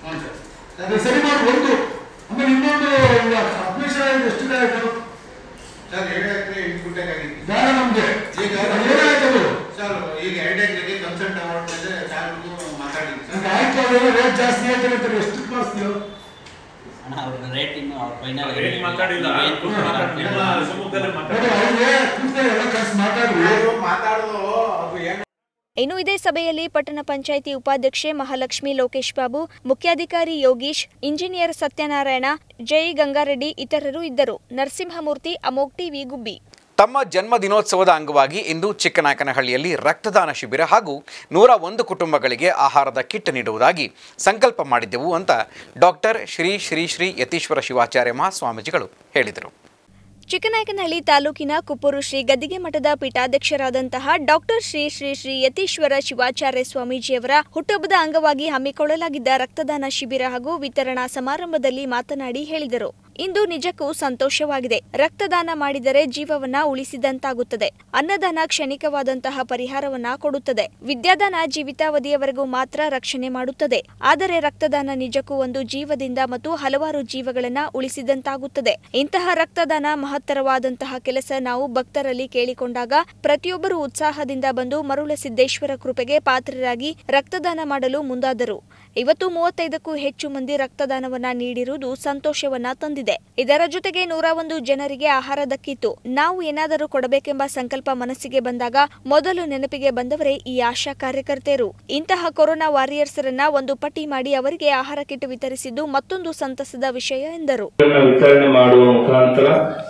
ಅದು ಸರಿ ಮಾಡಿ ಒಂದು ಆಮೇಲೆ ಇನ್ನೊಂದು ಅಡ್ಮಿಷನ್ ಎಷ್ಟು ದಿನ ಆಯ್ತು ಸರ್ ಎರಡು ಎಕರೆ ಎಂಟು ಗುಂಟೆಗಾಗಿತ್ತು ಬೇಡ ನಮ್ಗೆ ಈಗ ಅದು ಏನಾಯ್ತು ಅದು ಸರ್ ಈಗ ಎರಡು ಎಕರೆಗೆ ಕನ್ಸಲ್ಟ್ ಅವಾರ್ಡ್ ಮೇಲೆ ಸಾರ್ವರ್ಗು ಮಾತಾಡಿದ್ವಿ ನಂಗೆ ಆಯ್ತು ಅದೆಲ್ಲ ರೇಟ್ ಜಾಸ್ತಿ ಆಯ್ತು ಅಂತಾರೆ ಎಷ್ಟು ಮಾಡಿಸ್ತೀಯೋ ಅಣ್ಣ ಅವ್ರ ರೇಟ್ ಇನ್ನು ಅವ್ರ ಫೈನಲ್ ರೇಟ್ ಮಾತಾಡಿಲ್ಲ ನಿಮ್ಮ ಸಮ್ಮುಖದಲ್ಲೇ ನೋಡಿ ಅವ್ರಿಗೆ ಕೂತ್ಕೊಂಡು ಎಲ್ಲ ಕಳ್ಸಿ ಮಾತಾಡ್ರಿ ಮಾತಾಡೋದು ಅದು ಏನು ಇನ್ನು ಇದೇ ಸಭೆಯಲ್ಲಿ ಪಟ್ಟಣ ಪಂಚಾಯಿತಿ ಉಪಾಧ್ಯಕ್ಷೆ ಮಹಾಲಕ್ಷ್ಮಿ ಲೋಕೇಶ್ ಬಾಬು ಮುಖ್ಯಾಧಿಕಾರಿ ಯೋಗೀಶ್ ಇಂಜಿನಿಯರ್ ಸತ್ಯನಾರಾಯಣ ಜೈ ಗಂಗಾರೆಡ್ಡಿ ಇತರರು ಇದ್ದರು ನರಸಿಂಹಮೂರ್ತಿ ಅಮೋಕ್ ಟಿವಿ ಗುಬ್ಬಿ ತಮ್ಮ ಜನ್ಮ ದಿನೋತ್ಸವದ ಅಂಗವಾಗಿ ಇಂದು ಚಿಕ್ಕನಾಯಕನಹಳ್ಳಿಯಲ್ಲಿ ರಕ್ತದಾನ ಶಿಬಿರ ಹಾಗೂ ನೂರ ಒಂದು ಕುಟುಂಬಗಳಿಗೆ ಆಹಾರದ ಕಿಟ್ ನೀಡುವುದಾಗಿ ಸಂಕಲ್ಪ ಮಾಡಿದ್ದೆವು ಅಂತ ಡಾಕ್ಟರ್ ಶ್ರೀ ಶ್ರೀ ಶ್ರೀ ಯತೀಶ್ವರ ಶಿವಾಚಾರ್ಯ ಮಹಾಸ್ವಾಮೀಜಿಗಳು ಹೇಳಿದರು ಚಿಕ್ಕನಾಯಕನಹಳ್ಳಿ ತಾಲೂಕಿನ ಕುಪ್ಪೂರು ಶ್ರೀ ಗದ್ದಿಗೆ ಮಠದ ಪೀಠಾಧ್ಯಕ್ಷರಾದಂತಹ ಡಾಕ್ಟರ್ ಶ್ರೀ ಶ್ರೀ ಶ್ರೀ ಯತೀಶ್ವರ ಶಿವಾಚಾರ್ಯ ಸ್ವಾಮೀಜಿಯವರ ಹುಟ್ಟುಹಬ್ಬದ ಅಂಗವಾಗಿ ಹಮ್ಮಿಕೊಳ್ಳಲಾಗಿದ್ದ ರಕ್ತದಾನ ಶಿಬಿರ ಹಾಗೂ ವಿತರಣಾ ಸಮಾರಂಭದಲ್ಲಿ ಮಾತನಾಡಿ ಹೇಳಿದರು ಇಂದು ನಿಜಕ್ಕೂ ಸಂತೋಷವಾಗಿದೆ ರಕ್ತದಾನ ಮಾಡಿದರೆ ಜೀವವನ್ನ ಉಳಿಸಿದಂತಾಗುತ್ತದೆ ಅನ್ನದಾನ ಕ್ಷಣಿಕವಾದಂತಹ ಪರಿಹಾರವನ್ನ ಕೊಡುತ್ತದೆ ವಿದ್ಯಾದಾನ ಜೀವಿತಾವಧಿಯವರೆಗೂ ಮಾತ್ರ ರಕ್ಷಣೆ ಮಾಡುತ್ತದೆ ಆದರೆ ರಕ್ತದಾನ ನಿಜಕ್ಕೂ ಒಂದು ಜೀವದಿಂದ ಮತ್ತು ಹಲವಾರು ಜೀವಗಳನ್ನ ಉಳಿಸಿದಂತಾಗುತ್ತದೆ ಇಂತಹ ರಕ್ತದಾನ ಮಹತ್ತರವಾದಂತಹ ಕೆಲಸ ನಾವು ಭಕ್ತರಲ್ಲಿ ಕೇಳಿಕೊಂಡಾಗ ಪ್ರತಿಯೊಬ್ಬರು ಉತ್ಸಾಹದಿಂದ ಬಂದು ಮರುಳ ಸಿದ್ದೇಶ್ವರ ಕೃಪೆಗೆ ಪಾತ್ರರಾಗಿ ರಕ್ತದಾನ ಮಾಡಲು ಮುಂದಾದರು ಇವತ್ತು ಮೂವತ್ತೈದಕ್ಕೂ ಹೆಚ್ಚು ಮಂದಿ ರಕ್ತದಾನವನ್ನ ನೀಡಿರುವುದು ಸಂತೋಷವನ್ನ ತಂದಿದೆ ಇದರ ಜೊತೆಗೆ ನೂರ ಒಂದು ಜನರಿಗೆ ಆಹಾರ ದಕ್ಕಿತ್ತು ನಾವು ಏನಾದರೂ ಕೊಡಬೇಕೆಂಬ ಸಂಕಲ್ಪ ಮನಸ್ಸಿಗೆ ಬಂದಾಗ ಮೊದಲು ನೆನಪಿಗೆ ಬಂದವರೇ ಈ ಆಶಾ ಕಾರ್ಯಕರ್ತೆಯರು ಇಂತಹ ಕೊರೋನಾ ವಾರಿಯರ್ಸರನ್ನ ಒಂದು ಪಟ್ಟಿ ಮಾಡಿ ಅವರಿಗೆ ಆಹಾರ ಕಿಟ್ ವಿತರಿಸಿದ್ದು ಮತ್ತೊಂದು ಸಂತಸದ ವಿಷಯ ಎಂದರು ಇದನ್ನ ವಿತರಣೆ ಮಾಡುವ ಮುಖಾಂತರ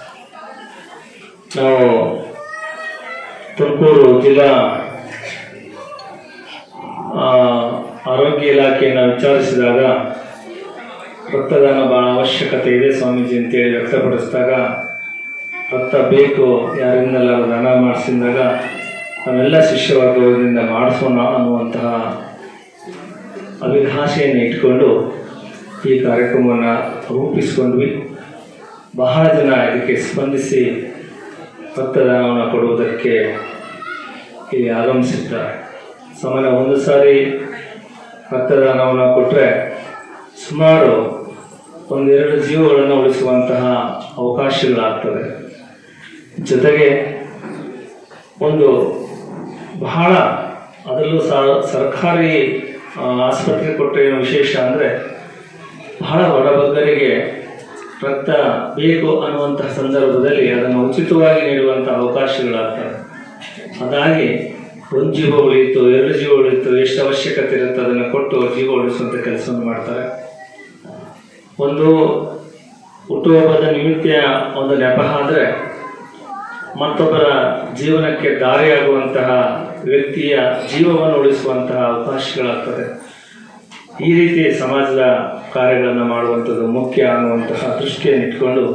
ನಾವು ತುಮಕೂರು ಜಿಲ್ಲಾ ಆ, ಆರೋಗ್ಯ ಇಲಾಖೆಯನ್ನು ವಿಚಾರಿಸಿದಾಗ ರಕ್ತದಾನ ಬಹಳ ಅವಶ್ಯಕತೆ ಇದೆ ಸ್ವಾಮೀಜಿ ಅಂತೇಳಿ ವ್ಯಕ್ತಪಡಿಸಿದಾಗ ರಕ್ತ ಬೇಕು ಯಾರಿಂದಲಾರು ದಾನ ಮಾಡಿಸಿದಾಗ ನಾವೆಲ್ಲ ಶಿಷ್ಯವರ್ಗದಿಂದ ಮಾಡಿಸೋಣ ಅನ್ನುವಂತಹ ಅಭಿಲಾಷೆಯನ್ನು ಇಟ್ಕೊಂಡು ಈ ಕಾರ್ಯಕ್ರಮವನ್ನು ರೂಪಿಸಿಕೊಂಡ್ವಿ ಬಹಳ ಜನ ಇದಕ್ಕೆ ಸ್ಪಂದಿಸಿ ರಕ್ತದಾನವನ್ನು ಕೊಡುವುದಕ್ಕೆ ಇಲ್ಲಿ ಆಗಮಿಸಿದ್ದಾರೆ ಸಾಮಾನ್ಯ ಒಂದು ಸಾರಿ ರಕ್ತದಾನವನ್ನು ಕೊಟ್ಟರೆ ಸುಮಾರು ಒಂದೆರಡು ಜೀವಗಳನ್ನು ಉಳಿಸುವಂತಹ ಅವಕಾಶಗಳಾಗ್ತದೆ ಜೊತೆಗೆ ಒಂದು ಬಹಳ ಅದರಲ್ಲೂ ಸ- ಸರ್ಕಾರಿ ಆ, ಆಸ್ಪತ್ರೆ ಕೊಟ್ಟರೆ ಏನು ವಿಶೇಷ ಅಂದರೆ ಬಹಳ ಬಡಬಗ್ಗರಿಗೆ ರಕ್ತ ಬೇಕು ಅನ್ನುವಂತಹ ಸಂದರ್ಭದಲ್ಲಿ ಅದನ್ನು ಉಚಿತವಾಗಿ ನೀಡುವಂತಹ ಅವಕಾಶಗಳಾಗ್ತವೆ ಅದಾಗಿ ಒಂದು ಜೀವ ಉಳಿಯಿತು ಎರಡು ಜೀವ ಉಳಿಯಿತು ಎಷ್ಟು ಅವಶ್ಯಕತೆ ಇರುತ್ತೆ ಅದನ್ನು ಕೊಟ್ಟು ಜೀವ ಉಳಿಸುವಂಥ ಕೆಲಸವನ್ನು ಮಾಡ್ತಾರೆ ಒಂದು ಹುಟ್ಟುಹಬ್ಬದ ನಿಮಿತ್ತ ಒಂದು ನೆಪ ಆದರೆ ಮತ್ತೊಬ್ಬರ ಜೀವನಕ್ಕೆ ದಾರಿಯಾಗುವಂತಹ ವ್ಯಕ್ತಿಯ ಜೀವವನ್ನು ಉಳಿಸುವಂತಹ ಅವಕಾಶಗಳಾಗ್ತದೆ ಈ ರೀತಿ ಸಮಾಜದ ಕಾರ್ಯಗಳನ್ನು ಮಾಡುವಂಥದ್ದು ಮುಖ್ಯ ಅನ್ನುವಂತಹ ದೃಷ್ಟಿಯನ್ನು ಇಟ್ಕೊಂಡು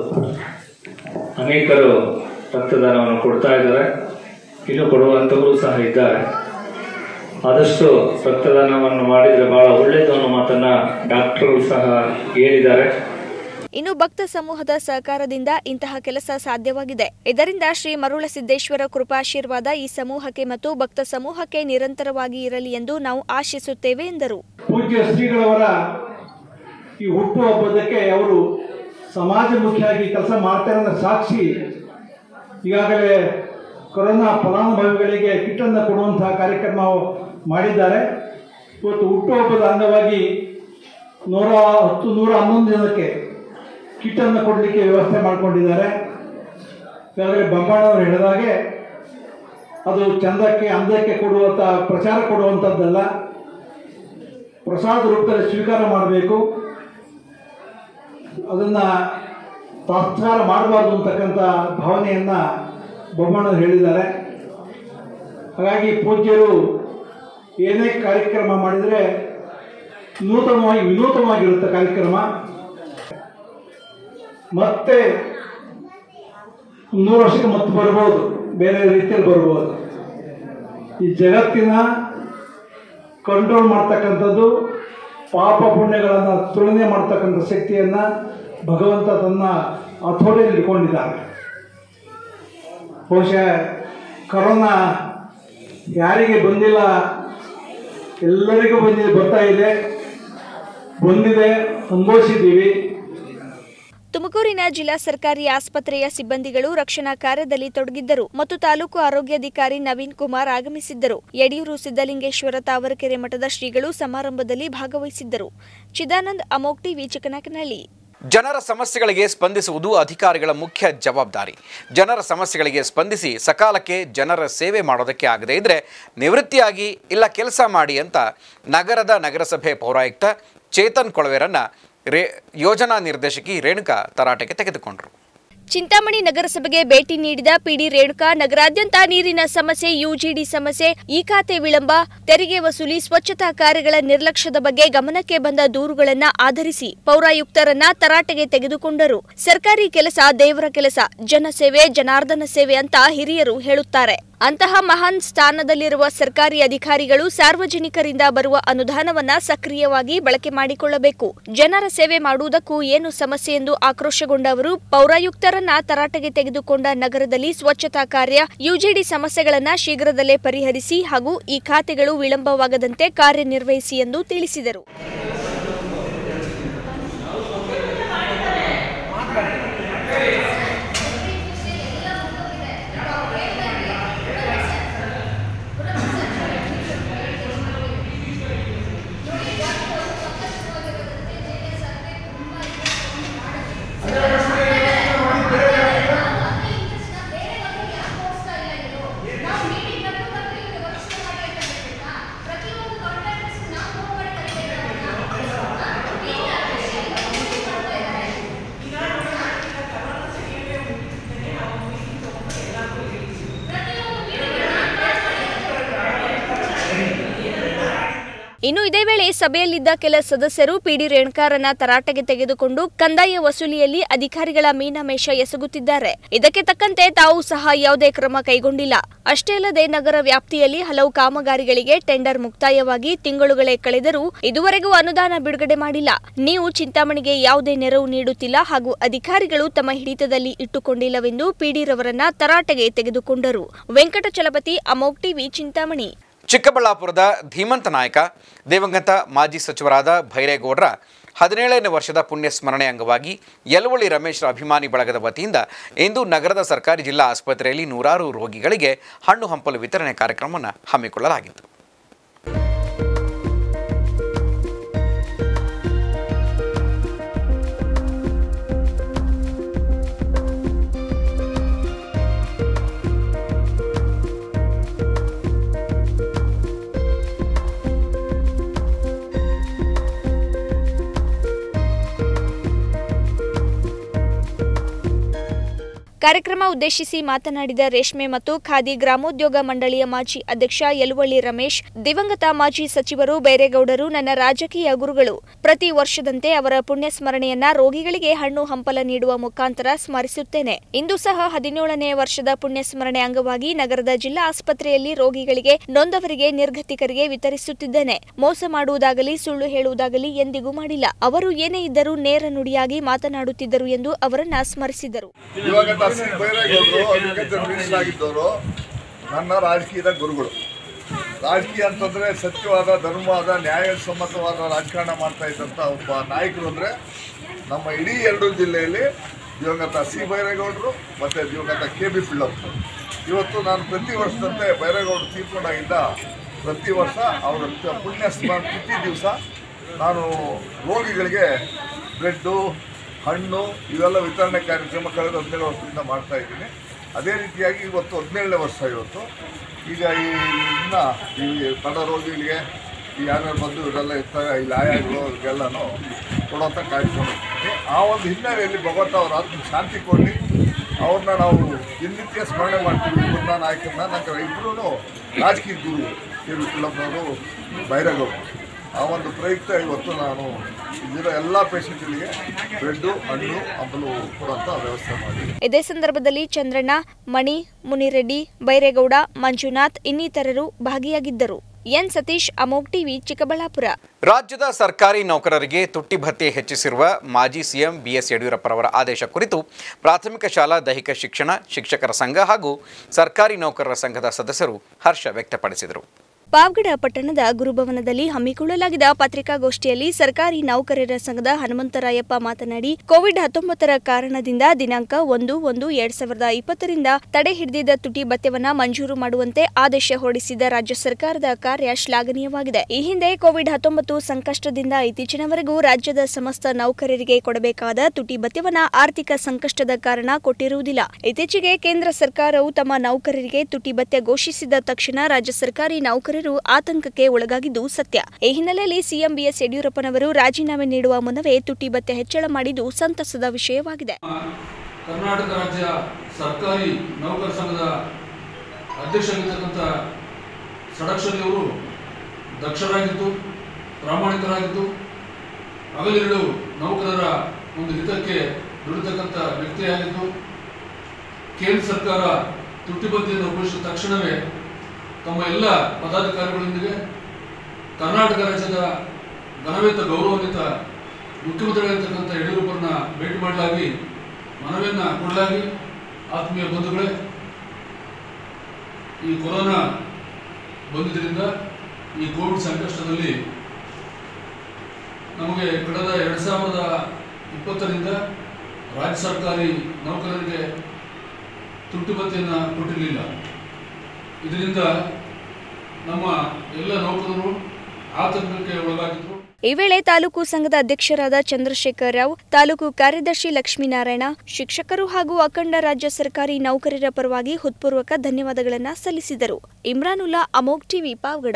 ಅನೇಕರು ರಕ್ತದಾನವನ್ನು ಕೊಡ್ತಾ ಇದ್ದಾರೆ ಇನ್ನು ಕೊಡುವಂಥವರು ಸಹ ಇದ್ದಾರೆ ಆದಷ್ಟು ರಕ್ತದಾನವನ್ನು ಮಾಡಿದರೆ ಬಹಳ ಒಳ್ಳೆಯದು ಅನ್ನೋ ಮಾತನ್ನು ಡಾಕ್ಟರ್ಗಳು ಸಹ ಹೇಳಿದ್ದಾರೆ ಇನ್ನು ಭಕ್ತ ಸಮೂಹದ ಸಹಕಾರದಿಂದ ಇಂತಹ ಕೆಲಸ ಸಾಧ್ಯವಾಗಿದೆ ಇದರಿಂದ ಶ್ರೀ ಮರುಳ ಸಿದ್ದೇಶ್ವರ ಕೃಪಾಶೀರ್ವಾದ ಈ ಸಮೂಹಕ್ಕೆ ಮತ್ತು ಭಕ್ತ ಸಮೂಹಕ್ಕೆ ನಿರಂತರವಾಗಿ ಇರಲಿ ಎಂದು ನಾವು ಆಶಿಸುತ್ತೇವೆ ಎಂದರು ಪೂಜ್ಯ ಶ್ರೀಗಳವರ ಈ ಹುಟ್ಟುಹಬ್ಬದಕ್ಕೆ ಅವರು ಸಮಾಜಮುಖಿಯಾಗಿ ಕೆಲಸ ಮಾಡ್ತಾರೆ ಅನ್ನೋ ಸಾಕ್ಷಿ ಈಗಾಗಲೇ ಕೊರೋನಾ ಫಲಾನುಭವಿಗಳಿಗೆ ಕಿಟ್ಟನ್ನು ಕೊಡುವಂತಹ ಕಾರ್ಯಕ್ರಮ ಮಾಡಿದ್ದಾರೆ ಇವತ್ತು ಹುಟ್ಟುಹಬ್ಬದ ಅಂಗವಾಗಿ ನೂರ ಹತ್ತು ನೂರ ಹನ್ನೊಂದು ಜನಕ್ಕೆ ಕಿಟ್ಟನ್ನು ಕೊಡಲಿಕ್ಕೆ ವ್ಯವಸ್ಥೆ ಮಾಡಿಕೊಂಡಿದ್ದಾರೆ ಈಗಾಗಲೇ ಬೊಮ್ಮಣ್ಣವರು ಹೇಳಿದಾಗೆ ಅದು ಚಂದಕ್ಕೆ ಅಂದಕ್ಕೆ ಕೊಡುವಂಥ ಪ್ರಚಾರ ಕೊಡುವಂಥದ್ದಲ್ಲ ಪ್ರಸಾದ ರೂಪದಲ್ಲಿ ಸ್ವೀಕಾರ ಮಾಡಬೇಕು ಅದನ್ನು ತಾತ್ಸಾರ ಮಾಡಬಾರ್ದು ಅಂತಕ್ಕಂಥ ಭಾವನೆಯನ್ನು ಬೊಮ್ಮಣ್ಣರು ಹೇಳಿದ್ದಾರೆ ಹಾಗಾಗಿ ಪೂಜ್ಯರು ಏನೇ ಕಾರ್ಯಕ್ರಮ ಮಾಡಿದರೆ ನೂತನವಾಗಿ ವಿನೂತನವಾಗಿರುತ್ತೆ ಕಾರ್ಯಕ್ರಮ ಮತ್ತೆ ನೂರು ವರ್ಷಕ್ಕೆ ಮತ್ತೆ ಬರ್ಬೋದು ಬೇರೆ ರೀತಿಯಲ್ಲಿ ಬರ್ಬೋದು ಈ ಜಗತ್ತಿನ ಕಂಟ್ರೋಲ್ ಮಾಡ್ತಕ್ಕಂಥದ್ದು ಪಾಪ ಪುಣ್ಯಗಳನ್ನು ತುಲನೆ ಮಾಡ್ತಕ್ಕಂಥ ಶಕ್ತಿಯನ್ನು ಭಗವಂತ ತನ್ನ ಹತೋಟಿಯಲ್ಲಿ ಇಟ್ಕೊಂಡಿದ್ದಾನೆ ಬಹುಶಃ ಕರೋನಾ ಯಾರಿಗೆ ಬಂದಿಲ್ಲ ಎಲ್ಲರಿಗೂ ಬಂದಿದೆ ಬರ್ತಾ ಇದೆ ಬಂದಿದೆ ಅನುಭವಿಸಿದ್ದೀವಿ ತುಮಕೂರಿನ ಜಿಲ್ಲಾ ಸರ್ಕಾರಿ ಆಸ್ಪತ್ರೆಯ ಸಿಬ್ಬಂದಿಗಳು ರಕ್ಷಣಾ ಕಾರ್ಯದಲ್ಲಿ ತೊಡಗಿದ್ದರು ಮತ್ತು ತಾಲೂಕು ಆರೋಗ್ಯಾಧಿಕಾರಿ ನವೀನ್ ಕುಮಾರ್ ಆಗಮಿಸಿದ್ದರು ಯಡಿಯೂರು ಸಿದ್ದಲಿಂಗೇಶ್ವರ ತಾವರಕೆರೆ ಮಠದ ಶ್ರೀಗಳು ಸಮಾರಂಭದಲ್ಲಿ ಭಾಗವಹಿಸಿದ್ದರು ಚಿದಾನಂದ್ ಅಮೋಕ್ ಟಿವಿ ಚಿಕ್ಕನಾಕನಹಳ್ಳಿ ಜನರ ಸಮಸ್ಯೆಗಳಿಗೆ ಸ್ಪಂದಿಸುವುದು ಅಧಿಕಾರಿಗಳ ಮುಖ್ಯ ಜವಾಬ್ದಾರಿ ಜನರ ಸಮಸ್ಯೆಗಳಿಗೆ ಸ್ಪಂದಿಸಿ ಸಕಾಲಕ್ಕೆ ಜನರ ಸೇವೆ ಮಾಡೋದಕ್ಕೆ ಆಗದೇ ಇದ್ರೆ ನಿವೃತ್ತಿಯಾಗಿ ಇಲ್ಲ ಕೆಲಸ ಮಾಡಿ ಅಂತ ನಗರದ ನಗರಸಭೆ ಪೌರಾಯುಕ್ತ ಚೇತನ್ ಕೊಳವೆರನ್ನ ರೇ ಯೋಜನಾ ನಿರ್ದೇಶಕಿ ರೇಣುಕಾ ತರಾಟೆಗೆ ತೆಗೆದುಕೊಂಡರು ಚಿಂತಾಮಣಿ ನಗರಸಭೆಗೆ ಭೇಟಿ ನೀಡಿದ ಪಿಡಿ ರೇಣುಕಾ ನಗರಾದ್ಯಂತ ನೀರಿನ ಸಮಸ್ಯೆ ಯುಜಿಡಿ ಸಮಸ್ಯೆ ಈ ಖಾತೆ ವಿಳಂಬ ತೆರಿಗೆ ವಸೂಲಿ ಸ್ವಚ್ಛತಾ ಕಾರ್ಯಗಳ ನಿರ್ಲಕ್ಷ್ಯದ ಬಗ್ಗೆ ಗಮನಕ್ಕೆ ಬಂದ ದೂರುಗಳನ್ನ ಆಧರಿಸಿ ಪೌರಾಯುಕ್ತರನ್ನ ತರಾಟೆಗೆ ತೆಗೆದುಕೊಂಡರು ಸರ್ಕಾರಿ ಕೆಲಸ ದೇವರ ಕೆಲಸ ಜನಸೇವೆ ಜನಾರ್ದನ ಸೇವೆ ಅಂತ ಹಿರಿಯರು ಹೇಳುತ್ತಾರೆ ಅಂತಹ ಮಹಾನ್ ಸ್ಥಾನದಲ್ಲಿರುವ ಸರ್ಕಾರಿ ಅಧಿಕಾರಿಗಳು ಸಾರ್ವಜನಿಕರಿಂದ ಬರುವ ಅನುದಾನವನ್ನ ಸಕ್ರಿಯವಾಗಿ ಬಳಕೆ ಮಾಡಿಕೊಳ್ಳಬೇಕು ಜನರ ಸೇವೆ ಮಾಡುವುದಕ್ಕೂ ಏನು ಸಮಸ್ಯೆ ಎಂದು ಆಕ್ರೋಶಗೊಂಡ ಅವರು ಪೌರಾಯುಕ್ತರನ್ನ ತರಾಟೆಗೆ ತೆಗೆದುಕೊಂಡ ನಗರದಲ್ಲಿ ಸ್ವಚ್ಛತಾ ಕಾರ್ಯ ಯುಜಿಡಿ ಸಮಸ್ಯೆಗಳನ್ನ ಶೀಘ್ರದಲ್ಲೇ ಪರಿಹರಿಸಿ ಹಾಗೂ ಈ ಖಾತೆಗಳು ವಿಳಂಬವಾಗದಂತೆ ಕಾರ್ಯನಿರ್ವಹಿಸಿ ಎಂದು ತಿಳಿಸಿದರು ಇನ್ನು ಇದೇ ವೇಳೆ ಸಭೆಯಲ್ಲಿದ್ದ ಕೆಲ ಸದಸ್ಯರು ಪಿಡಿ ರೇಣುಕಾರನ್ನ ತರಾಟೆಗೆ ತೆಗೆದುಕೊಂಡು ಕಂದಾಯ ವಸೂಲಿಯಲ್ಲಿ ಅಧಿಕಾರಿಗಳ ಮೀನಮೇಷ ಎಸಗುತ್ತಿದ್ದಾರೆ ಇದಕ್ಕೆ ತಕ್ಕಂತೆ ತಾವು ಸಹ ಯಾವುದೇ ಕ್ರಮ ಕೈಗೊಂಡಿಲ್ಲ ಅಷ್ಟೇ ಅಲ್ಲದೆ ನಗರ ವ್ಯಾಪ್ತಿಯಲ್ಲಿ ಹಲವು ಕಾಮಗಾರಿಗಳಿಗೆ ಟೆಂಡರ್ ಮುಕ್ತಾಯವಾಗಿ ತಿಂಗಳುಗಳೇ ಕಳೆದರೂ ಇದುವರೆಗೂ ಅನುದಾನ ಬಿಡುಗಡೆ ಮಾಡಿಲ್ಲ ನೀವು ಚಿಂತಾಮಣಿಗೆ ಯಾವುದೇ ನೆರವು ನೀಡುತ್ತಿಲ್ಲ ಹಾಗೂ ಅಧಿಕಾರಿಗಳು ತಮ್ಮ ಹಿಡಿತದಲ್ಲಿ ಇಟ್ಟುಕೊಂಡಿಲ್ಲವೆಂದು ಪಿಡಿರವರನ್ನ ತರಾಟೆಗೆ ತೆಗೆದುಕೊಂಡರು ವೆಂಕಟಚಲಪತಿ ಅಮೋಕ್ ಟಿವಿ ಚಿಂತಾಮಣಿ ಚಿಕ್ಕಬಳ್ಳಾಪುರದ ಧೀಮಂತ ನಾಯಕ ದಿವಂಗತ ಮಾಜಿ ಸಚಿವರಾದ ಭೈರೇಗೌಡರ ಹದಿನೇಳನೇ ವರ್ಷದ ಪುಣ್ಯ ಸ್ಮರಣೆ ಅಂಗವಾಗಿ ಯಲವಳ್ಳಿ ರಮೇಶ್ರ ಅಭಿಮಾನಿ ಬಳಗದ ವತಿಯಿಂದ ಇಂದು ನಗರದ ಸರ್ಕಾರಿ ಜಿಲ್ಲಾ ಆಸ್ಪತ್ರೆಯಲ್ಲಿ ನೂರಾರು ರೋಗಿಗಳಿಗೆ ಹಣ್ಣು ಹಂಪಲು ವಿತರಣೆ ಕಾರ್ಯಕ್ರಮವನ್ನು ಹಮ್ಮಿಕೊಳ್ಳಲಾಗಿತ್ತು ಕಾರ್ಯಕ್ರಮ ಉದ್ದೇಶಿಸಿ ಮಾತನಾಡಿದ ರೇಷ್ಮೆ ಮತ್ತು ಖಾದಿ ಗ್ರಾಮೋದ್ಯೋಗ ಮಂಡಳಿಯ ಮಾಜಿ ಅಧ್ಯಕ್ಷ ಯಲುವಳ್ಳಿ ರಮೇಶ್ ದಿವಂಗತ ಮಾಜಿ ಸಚಿವರು ಬೈರೇಗೌಡರು ನನ್ನ ರಾಜಕೀಯ ಗುರುಗಳು ಪ್ರತಿ ವರ್ಷದಂತೆ ಅವರ ಪುಣ್ಯ ಸ್ಮರಣೆಯನ್ನ ರೋಗಿಗಳಿಗೆ ಹಣ್ಣು ಹಂಪಲ ನೀಡುವ ಮುಖಾಂತರ ಸ್ಮರಿಸುತ್ತೇನೆ ಇಂದು ಸಹ ಹದಿನೇಳನೇ ವರ್ಷದ ಪುಣ್ಯ ಸ್ಮರಣೆ ಅಂಗವಾಗಿ ನಗರದ ಜಿಲ್ಲಾ ಆಸ್ಪತ್ರೆಯಲ್ಲಿ ರೋಗಿಗಳಿಗೆ ನೊಂದವರಿಗೆ ನಿರ್ಗತಿಕರಿಗೆ ವಿತರಿಸುತ್ತಿದ್ದೇನೆ ಮೋಸ ಮಾಡುವುದಾಗಲಿ ಸುಳ್ಳು ಹೇಳುವುದಾಗಲಿ ಎಂದಿಗೂ ಮಾಡಿಲ್ಲ ಅವರು ಏನೇ ಇದ್ದರೂ ನೇರ ನುಡಿಯಾಗಿ ಮಾತನಾಡುತ್ತಿದ್ದರು ಎಂದು ಅವರನ್ನ ಸ್ಮರಿಸಿದರು ಇವಾಗ ಸಿ ಬೈರೇಗೌಡರು ಅಗ್ರಿಕಲ್ಚರ್ ಮಿನಿಸ್ಟರ್ ಆಗಿದ್ದವರು ನನ್ನ ರಾಜಕೀಯದ ಗುರುಗಳು ರಾಜಕೀಯ ಅಂತಂದರೆ ಸತ್ಯವಾದ ಧರ್ಮವಾದ ನ್ಯಾಯಸಮ್ಮತವಾದ ರಾಜಕಾರಣ ಮಾಡ್ತಾ ಇದ್ದಂಥ ಒಬ್ಬ ನಾಯಕರು ಅಂದರೆ ನಮ್ಮ ಇಡೀ ಎರಡು ಜಿಲ್ಲೆಯಲ್ಲಿ ದಿವಂಗತ ಸಿ ಬೈರೇಗೌಡರು ಮತ್ತು ದಿವಂಗತ ಕೆ ಬಿ ಪಿಳ್ಳಪ್ಪ ಇವತ್ತು ನಾನು ಪ್ರತಿ ವರ್ಷದಂತೆ ಬೈರೇಗೌಡರು ತೀರ್ಕೊಂಡಾಗಿದ್ದ ಪ್ರತಿ ವರ್ಷ ಅವರ ಪುಣ್ಯ ಸ್ಮ ತಿಥಿ ದಿವಸ ನಾನು ರೋಗಿಗಳಿಗೆ ಬ್ರೆಡ್ಡು ಹಣ್ಣು ಇವೆಲ್ಲ ವಿತರಣೆ ಕಾರ್ಯಕ್ರಮ ಕಳೆದ ಹದಿನೇಳು ವರ್ಷದಿಂದ ಮಾಡ್ತಾ ಇದ್ದೀನಿ ಅದೇ ರೀತಿಯಾಗಿ ಇವತ್ತು ಹದಿನೇಳನೇ ವರ್ಷ ಇವತ್ತು ಈಗ ಈ ಇನ್ನು ಈ ಬಡ ರೋಗಿಗಳಿಗೆ ಈ ಯಾರ್ಯಾರು ಬಂದು ಇವರೆಲ್ಲ ಇರ್ತಾರೆ ಈ ಲಾಯಗಳು ಇವ್ರಿಗೆಲ್ಲನೂ ಕೊಡುವಂಥ ಕಾರ್ಯಕ್ರಮ ಮಾಡ್ತೀನಿ ಆ ಒಂದು ಹಿನ್ನೆಲೆಯಲ್ಲಿ ಭಗವಂತ ಅವರ ಆತ್ಮ ಶಾಂತಿ ಕೊಡಲಿ ಅವ್ರನ್ನ ನಾವು ದಿನನಿತ್ಯ ಸ್ಮರಣೆ ಮಾಡ್ತೀವಿ ಇಬ್ಬರನ್ನ ನಾಯಕರನ್ನ ನಂತರ ಇಬ್ಬರೂ ರಾಜಕೀಯ ಗುರು ಕೆ ವಿ ಕುಳ್ಳಪ್ಪನವರು ಬೈರಗೌಡ ಆ ಒಂದು ಪ್ರಯುಕ್ತ ಇವತ್ತು ನಾನು ಇಲ್ಲಿರೋ ಎಲ್ಲ ಪೇಷಂಟ್ಗಳಿಗೆ ಬ್ರೆಡ್ಡು ಹಣ್ಣು ಹಂಪಲು ಕೊಡುವಂಥ ವ್ಯವಸ್ಥೆ ಮಾಡಿದ್ದೀನಿ ಇದೇ ಸಂದರ್ಭದಲ್ಲಿ ಚಂದ್ರಣ್ಣ ಮಣಿ ಮುನಿರೆಡ್ಡಿ ಬೈರೇಗೌಡ ಮಂಜುನಾಥ್ ಇನ್ನಿತರರು ಭಾಗಿಯಾಗಿದ್ದರು ಎನ್ ಸತೀಶ್ ಅಮೋಗ್ ಟಿವಿ ಚಿಕ್ಕಬಳ್ಳಾಪುರ ರಾಜ್ಯದ ಸರ್ಕಾರಿ ನೌಕರರಿಗೆ ತುಟ್ಟಿ ಭತ್ಯೆ ಹೆಚ್ಚಿಸಿರುವ ಮಾಜಿ ಸಿಎಂ ಬಿಎಸ್ ಯಡಿಯೂರಪ್ಪರವರ ಆದೇಶ ಕುರಿತು ಪ್ರಾಥಮಿಕ ಶಾಲಾ ದೈಹಿಕ ಶಿಕ್ಷಣ ಶಿಕ್ಷಕರ ಸಂಘ ಹಾಗೂ ಸರ್ಕಾರಿ ನೌಕರರ ಸಂಘದ ಸದಸ್ಯರು ಹರ್ಷ ವ್ಯಕ್ತಪಡಿಸಿದರು ಪಾವಗಡ ಪಟ್ಟಣದ ಗುರುಭವನದಲ್ಲಿ ಹಮ್ಮಿಕೊಳ್ಳಲಾಗಿದ್ದ ಪತ್ರಿಕಾಗೋಷ್ಠಿಯಲ್ಲಿ ಸರ್ಕಾರಿ ನೌಕರರ ಸಂಘದ ಹನುಮಂತರಾಯಪ್ಪ ಮಾತನಾಡಿ ಕೋವಿಡ್ ಹತ್ತೊಂಬತ್ತರ ಕಾರಣದಿಂದ ದಿನಾಂಕ ಒಂದು ಒಂದು ಎರಡ್ ಸಾವಿರದ ಇಪ್ಪತ್ತರಿಂದ ತಡೆ ಹಿಡಿದಿದ್ದ ತುಟಿ ಭತ್ಯವನ್ನ ಮಂಜೂರು ಮಾಡುವಂತೆ ಆದೇಶ ಹೊರಡಿಸಿದ ರಾಜ್ಯ ಸರ್ಕಾರದ ಕಾರ್ಯ ಶ್ಲಾಘನೀಯವಾಗಿದೆ ಈ ಹಿಂದೆ ಕೋವಿಡ್ ಹತ್ತೊಂಬತ್ತು ಸಂಕಷ್ಟದಿಂದ ಇತ್ತೀಚಿನವರೆಗೂ ರಾಜ್ಯದ ಸಮಸ್ತ ನೌಕರರಿಗೆ ಕೊಡಬೇಕಾದ ತುಟಿ ಭತ್ಯವನ್ನ ಆರ್ಥಿಕ ಸಂಕಷ್ಟದ ಕಾರಣ ಕೊಟ್ಟಿರುವುದಿಲ್ಲ ಇತ್ತೀಚೆಗೆ ಕೇಂದ್ರ ಸರ್ಕಾರವು ತಮ್ಮ ನೌಕರರಿಗೆ ತುಟಿ ಭತ್ಯೆ ಘೋಷಿಸಿದ ತಕ್ಷಣ ರಾಜ್ಯ ಸರ್ಕಾರಿ ನೌಕರರು ಆತಂಕಕ್ಕೆ ಒಳಗಾಗಿದ್ದು ಸತ್ಯ ಈ ಹಿನ್ನೆಲೆಯಲ್ಲಿ ಸಿಎಂ ಬಿಎಸ್ ಯಡಿಯೂರಪ್ಪನವರು ರಾಜೀನಾಮೆ ನೀಡುವ ಮುನ್ನವೇ ತುಟಿ ಭತ್ಯೆ ಹೆಚ್ಚಳ ಮಾಡಿದ್ದು ಸಂತಸದ ವಿಷಯವಾಗಿದೆ ಕರ್ನಾಟಕ ರಾಜ್ಯ ಸರ್ಕಾರಿ ನೌಕರ ಸಂಘದ ಅಧ್ಯಕ್ಷರಾಗಿರ್ತಕ್ಕಂಥ ಸಡಕ್ಷರಿ ಅವರು ದಕ್ಷರಾಗಿದ್ದು ಪ್ರಾಮಾಣಿಕರಾಗಿದ್ದು ಹಗಲಿರುಳು ನೌಕರರ ಒಂದು ಹಿತಕ್ಕೆ ದುಡಿತಕ್ಕಂಥ ವ್ಯಕ್ತಿಯಾಗಿದ್ದು ಕೇಂದ್ರ ಸರ್ಕಾರ ತುಟ್ಟಿ ಭತ್ಯೆಯನ್ನು ಘೋಷಿಸಿದ ತಕ್ಷಣವೇ ತಮ್ಮ ಎಲ್ಲ ಪದಾಧಿಕಾರಿಗಳೊಂದಿಗೆ ಕರ್ನಾಟಕ ರಾಜ್ಯದ ಘನವೇತ ಗೌರವಾನ್ವಿತ ಮುಖ್ಯಮಂತ್ರಿಗಳಿರ್ತಕ್ಕಂಥ ಯಡಿಯೂರಪ್ಪರನ್ನ ಭೇಟಿ ಮಾಡಲಾಗಿ ಮನವಿಯನ್ನ ಕೊಡಲಾಗಿ ಆತ್ಮೀಯ ಬಂಧುಗಳೇ ಈ ಕೊರೋನಾ ಬಂದಿದ್ದರಿಂದ ಈ ಕೋವಿಡ್ ಸಂಕಷ್ಟದಲ್ಲಿ ನಮಗೆ ಕಳೆದ ಎರಡು ಸಾವಿರದ ಇಪ್ಪತ್ತರಿಂದ ರಾಜ್ಯ ಸರ್ಕಾರಿ ನೌಕರರಿಗೆ ತುಟ್ಟಿ ಭತ್ಯೆಯನ್ನು ಕೊಟ್ಟಿರಲಿಲ್ಲ ಇದರಿಂದ ನಮ್ಮ ಎಲ್ಲ ನೌಕರರು ಆತಂಕಕ್ಕೆ ಒಳಗಾಗಿದ್ರು ಈ ವೇಳೆ ತಾಲೂಕು ಸಂಘದ ಅಧ್ಯಕ್ಷರಾದ ಚಂದ್ರಶೇಖರ್ ರಾವ್ ತಾಲೂಕು ಕಾರ್ಯದರ್ಶಿ ಲಕ್ಷ್ಮೀನಾರಾಯಣ ಶಿಕ್ಷಕರು ಹಾಗೂ ಅಖಂಡ ರಾಜ್ಯ ಸರ್ಕಾರಿ ನೌಕರರ ಪರವಾಗಿ ಹೃತ್ಪೂರ್ವಕ ಧನ್ಯವಾದಗಳನ್ನು ಸಲ್ಲಿಸಿದರು ಇಮ್ರಾನುಲ್ಲಾ ಅಮೋಗ್ ಟಿವಿ ಪಾವಗಡ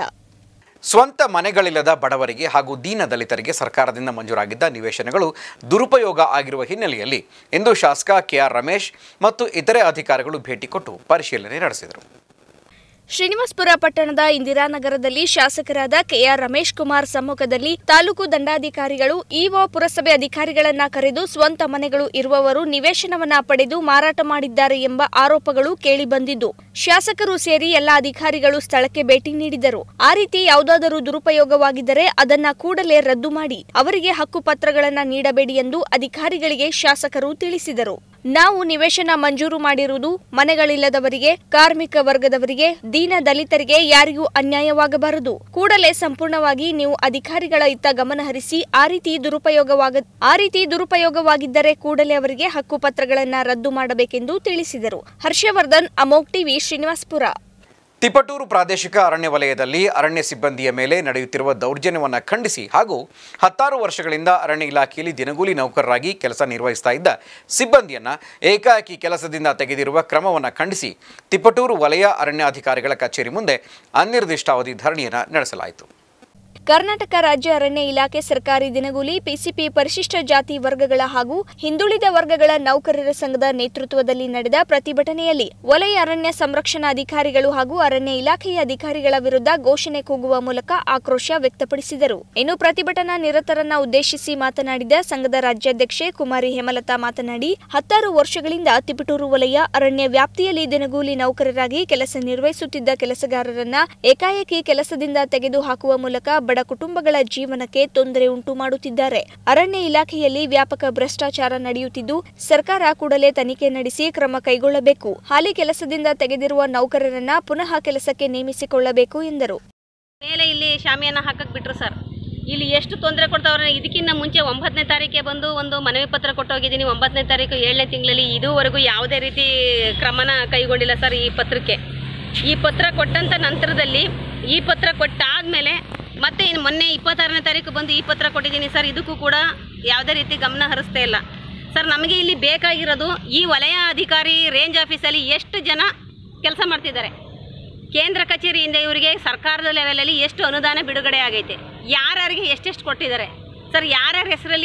ಸ್ವಂತ ಮನೆಗಳಿಲ್ಲದ ಬಡವರಿಗೆ ಹಾಗೂ ದೀನ ದಲಿತರಿಗೆ ಸರ್ಕಾರದಿಂದ ಮಂಜೂರಾಗಿದ್ದ ನಿವೇಶನಗಳು ದುರುಪಯೋಗ ಆಗಿರುವ ಹಿನ್ನೆಲೆಯಲ್ಲಿ ಇಂದು ಶಾಸಕ ಕೆಆರ್ ರಮೇಶ್ ಮತ್ತು ಇತರೆ ಅಧಿಕಾರಿಗಳು ಭೇಟಿ ಕೊಟ್ಟು ಪರಿಶೀಲನೆ ನಡೆಸಿದರು ಶ್ರೀನಿವಾಸಪುರ ಪಟ್ಟಣದ ಇಂದಿರಾನಗರದಲ್ಲಿ ಶಾಸಕರಾದ ಕೆಆರ್ ರಮೇಶ್ ಕುಮಾರ್ ಸಮ್ಮುಖದಲ್ಲಿ ತಾಲೂಕು ದಂಡಾಧಿಕಾರಿಗಳು ಇಒ ಪುರಸಭೆ ಅಧಿಕಾರಿಗಳನ್ನ ಕರೆದು ಸ್ವಂತ ಮನೆಗಳು ಇರುವವರು ನಿವೇಶನವನ್ನ ಪಡೆದು ಮಾರಾಟ ಮಾಡಿದ್ದಾರೆ ಎಂಬ ಆರೋಪಗಳು ಕೇಳಿಬಂದಿದ್ದು ಶಾಸಕರು ಸೇರಿ ಎಲ್ಲ ಅಧಿಕಾರಿಗಳು ಸ್ಥಳಕ್ಕೆ ಭೇಟಿ ನೀಡಿದರು ಆ ರೀತಿ ಯಾವುದಾದರೂ ದುರುಪಯೋಗವಾಗಿದ್ದರೆ ಅದನ್ನ ಕೂಡಲೇ ರದ್ದು ಮಾಡಿ ಅವರಿಗೆ ಹಕ್ಕುಪತ್ರಗಳನ್ನ ನೀಡಬೇಡಿ ಎಂದು ಅಧಿಕಾರಿಗಳಿಗೆ ಶಾಸಕರು ತಿಳಿಸಿದರು ನಾವು ನಿವೇಶನ ಮಂಜೂರು ಮಾಡಿರುವುದು ಮನೆಗಳಿಲ್ಲದವರಿಗೆ ಕಾರ್ಮಿಕ ವರ್ಗದವರಿಗೆ ದೀನ ದಲಿತರಿಗೆ ಯಾರಿಗೂ ಅನ್ಯಾಯವಾಗಬಾರದು ಕೂಡಲೇ ಸಂಪೂರ್ಣವಾಗಿ ನೀವು ಅಧಿಕಾರಿಗಳ ಇತ್ತ ಗಮನ ಹರಿಸಿ ಆ ರೀತಿ ದುರುಪಯೋಗವಾಗ ಆ ರೀತಿ ದುರುಪಯೋಗವಾಗಿದ್ದರೆ ಕೂಡಲೇ ಅವರಿಗೆ ಹಕ್ಕುಪತ್ರಗಳನ್ನ ರದ್ದು ಮಾಡಬೇಕೆಂದು ತಿಳಿಸಿದರು ಹರ್ಷವರ್ಧನ್ ಅಮೋಕ್ ಟಿವಿ ಶ್ರೀನಿವಾಸ್ಪುರ ತಿಪಟೂರು ಪ್ರಾದೇಶಿಕ ಅರಣ್ಯ ವಲಯದಲ್ಲಿ ಅರಣ್ಯ ಸಿಬ್ಬಂದಿಯ ಮೇಲೆ ನಡೆಯುತ್ತಿರುವ ದೌರ್ಜನ್ಯವನ್ನು ಖಂಡಿಸಿ ಹಾಗೂ ಹತ್ತಾರು ವರ್ಷಗಳಿಂದ ಅರಣ್ಯ ಇಲಾಖೆಯಲ್ಲಿ ದಿನಗೂಲಿ ನೌಕರರಾಗಿ ಕೆಲಸ ನಿರ್ವಹಿಸ್ತಾ ಇದ್ದ ಸಿಬ್ಬಂದಿಯನ್ನು ಏಕಾಏಕಿ ಕೆಲಸದಿಂದ ತೆಗೆದಿರುವ ಕ್ರಮವನ್ನು ಖಂಡಿಸಿ ತಿಪಟೂರು ವಲಯ ಅರಣ್ಯಾಧಿಕಾರಿಗಳ ಕಚೇರಿ ಮುಂದೆ ಅನಿರ್ದಿಷ್ಟಾವಧಿ ಧರಣಿಯನ್ನು ನಡೆಸಲಾಯಿತು ಕರ್ನಾಟಕ ರಾಜ್ಯ ಅರಣ್ಯ ಇಲಾಖೆ ಸರ್ಕಾರಿ ದಿನಗೂಲಿ ಪಿಸಿಪಿ ಪರಿಶಿಷ್ಟ ಜಾತಿ ವರ್ಗಗಳ ಹಾಗೂ ಹಿಂದುಳಿದ ವರ್ಗಗಳ ನೌಕರರ ಸಂಘದ ನೇತೃತ್ವದಲ್ಲಿ ನಡೆದ ಪ್ರತಿಭಟನೆಯಲ್ಲಿ ವಲಯ ಅರಣ್ಯ ಸಂರಕ್ಷಣಾಧಿಕಾರಿಗಳು ಹಾಗೂ ಅರಣ್ಯ ಇಲಾಖೆಯ ಅಧಿಕಾರಿಗಳ ವಿರುದ್ಧ ಘೋಷಣೆ ಕೂಗುವ ಮೂಲಕ ಆಕ್ರೋಶ ವ್ಯಕ್ತಪಡಿಸಿದರು ಇನ್ನು ಪ್ರತಿಭಟನಾ ನಿರತರನ್ನ ಉದ್ದೇಶಿಸಿ ಮಾತನಾಡಿದ ಸಂಘದ ರಾಜ್ಯಾಧ್ಯಕ್ಷೆ ಕುಮಾರಿ ಹೇಮಲತಾ ಮಾತನಾಡಿ ಹತ್ತಾರು ವರ್ಷಗಳಿಂದ ತಿಪಟೂರು ವಲಯ ಅರಣ್ಯ ವ್ಯಾಪ್ತಿಯಲ್ಲಿ ದಿನಗೂಲಿ ನೌಕರರಾಗಿ ಕೆಲಸ ನಿರ್ವಹಿಸುತ್ತಿದ್ದ ಕೆಲಸಗಾರರನ್ನ ಏಕಾಏಕಿ ಕೆಲಸದಿಂದ ತೆಗೆದುಹಾಕುವ ಮೂಲಕ ಬಡ ಕುಟುಂಬಗಳ ಜೀವನಕ್ಕೆ ತೊಂದರೆ ಉಂಟು ಮಾಡುತ್ತಿದ್ದಾರೆ ಅರಣ್ಯ ಇಲಾಖೆಯಲ್ಲಿ ವ್ಯಾಪಕ ಭ್ರಷ್ಟಾಚಾರ ನಡೆಯುತ್ತಿದ್ದು ಸರ್ಕಾರ ಕೂಡಲೇ ತನಿಖೆ ನಡೆಸಿ ಕ್ರಮ ಕೈಗೊಳ್ಳಬೇಕು ಹಾಲಿ ಕೆಲಸದಿಂದ ತೆಗೆದಿರುವ ನೌಕರರನ್ನ ಪುನಃ ಕೆಲಸಕ್ಕೆ ನೇಮಿಸಿಕೊಳ್ಳಬೇಕು ಎಂದರು ಮೇಲೆ ಇಲ್ಲಿ ಶಾಮಿಯಾನ ಹಾಕಕ್ ಬಿಟ್ರು ಸರ್ ಇಲ್ಲಿ ಎಷ್ಟು ತೊಂದರೆ ಕೊಡ್ತಾವ್ರೆ ಇದಕ್ಕಿಂತ ಮುಂಚೆ ಒಂಬತ್ತನೇ ತಾರೀಕೆ ಬಂದು ಒಂದು ಮನವಿ ಪತ್ರ ಕೊಟ್ಟೋಗಿದ್ದೀನಿ ಒಂಬತ್ತನೇ ತಾರೀಕು ಏಳನೇ ತಿಂಗಳಲ್ಲಿ ಇದುವರೆಗೂ ಯಾವುದೇ ರೀತಿ ಕ್ರಮನ ಕೈಗೊಂಡಿಲ್ಲ ಸರ್ ಈ ಪತ್ರಕ್ಕೆ ಈ ಪತ್ರ ಕೊಟ್ಟಂತ ನಂತರದಲ್ಲಿ ಈ ಪತ್ರ ಕೊಟ್ಟಾದ್ಮೇಲೆ ಮತ್ತೆ ಇನ್ನು ಮೊನ್ನೆ ಇಪ್ಪತ್ತಾರನೇ ತಾರೀಕು ಬಂದು ಈ ಪತ್ರ ಕೊಟ್ಟಿದ್ದೀನಿ ಸರ್ ಇದಕ್ಕೂ ಕೂಡ ಯಾವುದೇ ರೀತಿ ಗಮನ ಹರಿಸ್ತಾ ಇಲ್ಲ ಸರ್ ನಮಗೆ ಇಲ್ಲಿ ಬೇಕಾಗಿರೋದು ಈ ವಲಯ ಅಧಿಕಾರಿ ರೇಂಜ್ ಆಫೀಸಲ್ಲಿ ಎಷ್ಟು ಜನ ಕೆಲಸ ಮಾಡ್ತಿದ್ದಾರೆ ಕೇಂದ್ರ ಕಚೇರಿಯಿಂದ ಇವರಿಗೆ ಸರ್ಕಾರದ ಲೆವೆಲಲ್ಲಿ ಎಷ್ಟು ಅನುದಾನ ಬಿಡುಗಡೆ ಆಗೈತೆ ಯಾರ್ಯಾರಿಗೆ ಎಷ್ಟೆಷ್ಟು ಕೊಟ್ಟಿದ್ದಾರೆ ಸರ್ ಯಾರ್ಯಾರ ಹೆಸರಲ್ಲಿ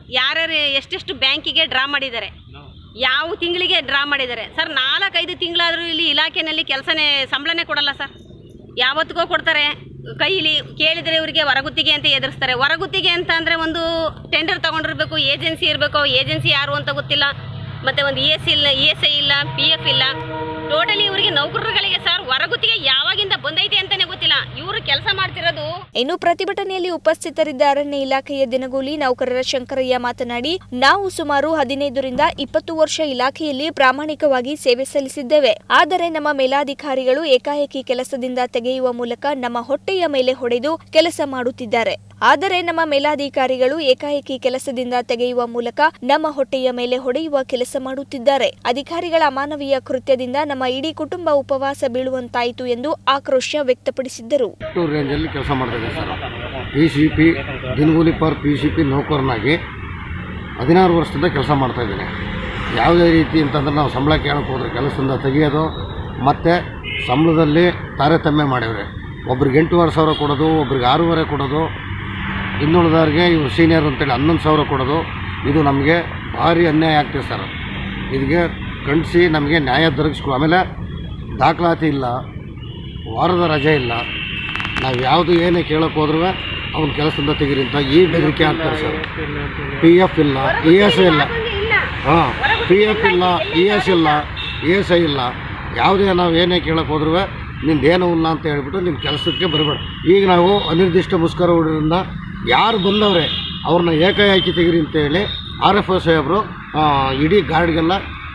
ಯಾರ್ಯಾರು ಎಷ್ಟೆಷ್ಟು ಬ್ಯಾಂಕಿಗೆ ಡ್ರಾ ಮಾಡಿದ್ದಾರೆ ಯಾವ ತಿಂಗಳಿಗೆ ಡ್ರಾ ಮಾಡಿದ್ದಾರೆ ಸರ್ ನಾಲ್ಕೈದು ತಿಂಗಳಾದರೂ ಇಲ್ಲಿ ಇಲಾಖೆನಲ್ಲಿ ಕೆಲಸನೇ ಸಂಬಳನೇ ಕೊಡಲ್ಲ ಸರ್ ಯಾವತ್ತಿಗೋ ಕೊಡ್ತಾರೆ ಕೈಲಿ ಕೇಳಿದರೆ ಇವರಿಗೆ ಹೊರಗುತ್ತಿಗೆ ಅಂತ ಎದುರಿಸ್ತಾರೆ ಹೊರಗುತ್ತಿಗೆ ಅಂತ ಅಂದರೆ ಒಂದು ಟೆಂಡರ್ ತಗೊಂಡಿರ್ಬೇಕು ಏಜೆನ್ಸಿ ಇರಬೇಕು ಏಜೆನ್ಸಿ ಯಾರು ಅಂತ ಗೊತ್ತಿಲ್ಲ ಮತ್ತೆ ಒಂದು ಇ ಎಸ್ ಇಲ್ಲ ಇ ಎಸ್ ಐ ಇಲ್ಲ ಪಿ ಎಫ್ ಇಲ್ಲ ಟೋಟಲಿ ಇವರಿಗೆ ನೌಕರರುಗಳಿಗೆ ಸರ್ ಹೊರಗುತ್ತಿಗೆ ಯಾವಾಗಿಂದ ಬಂದೈತೆ ಅಂತಾನೆ ಗೊತ್ತಿಲ್ಲ ಇವರು ಕೆಲಸ ಮಾಡ್ತಿರೋದು ಇನ್ನು ಪ್ರತಿಭಟನೆಯಲ್ಲಿ ಉಪಸ್ಥಿತರಿದ್ದ ಅರಣ್ಯ ಇಲಾಖೆಯ ದಿನಗೂಲಿ ನೌಕರರ ಶಂಕರಯ್ಯ ಮಾತನಾಡಿ ನಾವು ಸುಮಾರು ಹದಿನೈದರಿಂದ ಇಪ್ಪತ್ತು ವರ್ಷ ಇಲಾಖೆಯಲ್ಲಿ ಪ್ರಾಮಾಣಿಕವಾಗಿ ಸೇವೆ ಸಲ್ಲಿಸಿದ್ದೇವೆ ಆದರೆ ನಮ್ಮ ಮೇಲಾಧಿಕಾರಿಗಳು ಏಕಾಏಕಿ ಕೆಲಸದಿಂದ ತೆಗೆಯುವ ಮೂಲಕ ನಮ್ಮ ಹೊಟ್ಟೆಯ ಮೇಲೆ ಹೊಡೆದು ಕೆಲಸ ಮಾಡುತ್ತಿದ್ದಾರೆ ಆದರೆ ನಮ್ಮ ಮೇಲಾಧಿಕಾರಿಗಳು ಏಕಾಏಕಿ ಕೆಲಸದಿಂದ ತೆಗೆಯುವ ಮೂಲಕ ನಮ್ಮ ಹೊಟ್ಟೆಯ ಮೇಲೆ ಹೊಡೆಯುವ ಕೆಲಸ ಮಾಡುತ್ತಿದ್ದಾರೆ ಅಧಿಕಾರಿಗಳ ಅಮಾನವೀಯ ಕೃತ್ಯದಿಂದ ನಮ್ಮ ಇಡೀ ಕುಟುಂಬ ಉಪವಾಸ ಬೀಳುವಂತಾಯಿತು ಎಂದು ಆಕ್ರೋಶ ವ್ಯಕ್ತಪಡಿಸಿದ್ದರು ಟು ರೇಂಜಲ್ಲಿ ಕೆಲಸ ಮಾಡ್ತಾ ಇದ್ದೆ ಸರ್ ಪಿ ಸಿ ಪಿ ದಿನಗೂಲಿ ಪರ್ ಪಿ ಸಿ ಪಿ ನೌಕರನಾಗಿ ಹದಿನಾರು ವರ್ಷದಿಂದ ಕೆಲಸ ಮಾಡ್ತಾ ಇದ್ದೀನಿ ಯಾವುದೇ ರೀತಿ ಅಂತಂದ್ರೆ ನಾವು ಸಂಬಳ ಕೇಳಕ್ಕೆ ಹೋದ್ರೆ ಕೆಲಸದಿಂದ ತೆಗಿಯೋದು ಮತ್ತು ಸಂಬಳದಲ್ಲಿ ತಾರತಮ್ಯ ಮಾಡಿವ್ರೆ ಒಬ್ರಿಗೆ ಎಂಟೂವರೆ ಸಾವಿರ ಕೊಡೋದು ಒಬ್ರಿಗೆ ಆರೂವರೆ ಕೊಡೋದು ಇನ್ನುಳಿದವ್ರಿಗೆ ಇವು ಸೀನಿಯರ್ ಅಂತೇಳಿ ಹನ್ನೊಂದು ಸಾವಿರ ಕೊಡೋದು ಇದು ನಮಗೆ ಭಾರಿ ಅನ್ಯಾಯ ಆಗ್ತಿದೆ ಸರ್ ಇದಕ್ಕೆ ಖಂಡಿಸಿ ನಮಗೆ ನ್ಯಾಯ ದೊರಕಿಸ್ಕೊ ಆಮೇಲೆ ದಾಖಲಾತಿ ಇಲ್ಲ ವಾರದ ರಜೆ ಇಲ್ಲ ನಾವು ಯಾವುದು ಏನೇ ಕೇಳಕ್ಕೆ ಹೋದ್ರೂ ಅವ್ನ ಕೆಲಸದಿಂದ ತೆಗೀರಿ ಅಂತ ಈ ಬೆದರಿಕೆ ಹಾಕ್ತಾರೆ ಸರ್ ಪಿ ಎಫ್ ಇಲ್ಲ ಇ ಎಸ್ ಐ ಇಲ್ಲ ಹಾಂ ಪಿ ಎಫ್ ಇಲ್ಲ ಇ ಎಸ್ ಇಲ್ಲ ಇ ಎಸ್ ಐ ಇಲ್ಲ ಯಾವುದೇ ನಾವು ಏನೇ ಕೇಳಕ್ಕೆ ಹೋದ್ರೂ ನಿಂದು ಏನೂ ಇಲ್ಲ ಅಂತ ಹೇಳ್ಬಿಟ್ಟು ನಿಮ್ಮ ಕೆಲಸಕ್ಕೆ ಬರಬೇಡ ಈಗ ನಾವು ಅನಿರ್ದಿಷ್ಟ ಮುಷ್ಕರ ಹುಡುಗರಿಂದ ಯಾರು ಬಂದವ್ರೆ ಅವ್ರನ್ನ ಏಕಾಏಕಿ ತೆಗೀರಿ ಅಂತೇಳಿ ಆರ್ ಎಫ್ ಒ ಸಾಹೇಬರು ಆ, ಇಡೀ ಗಾರ್ಡ್ಗೆಲ್ಲ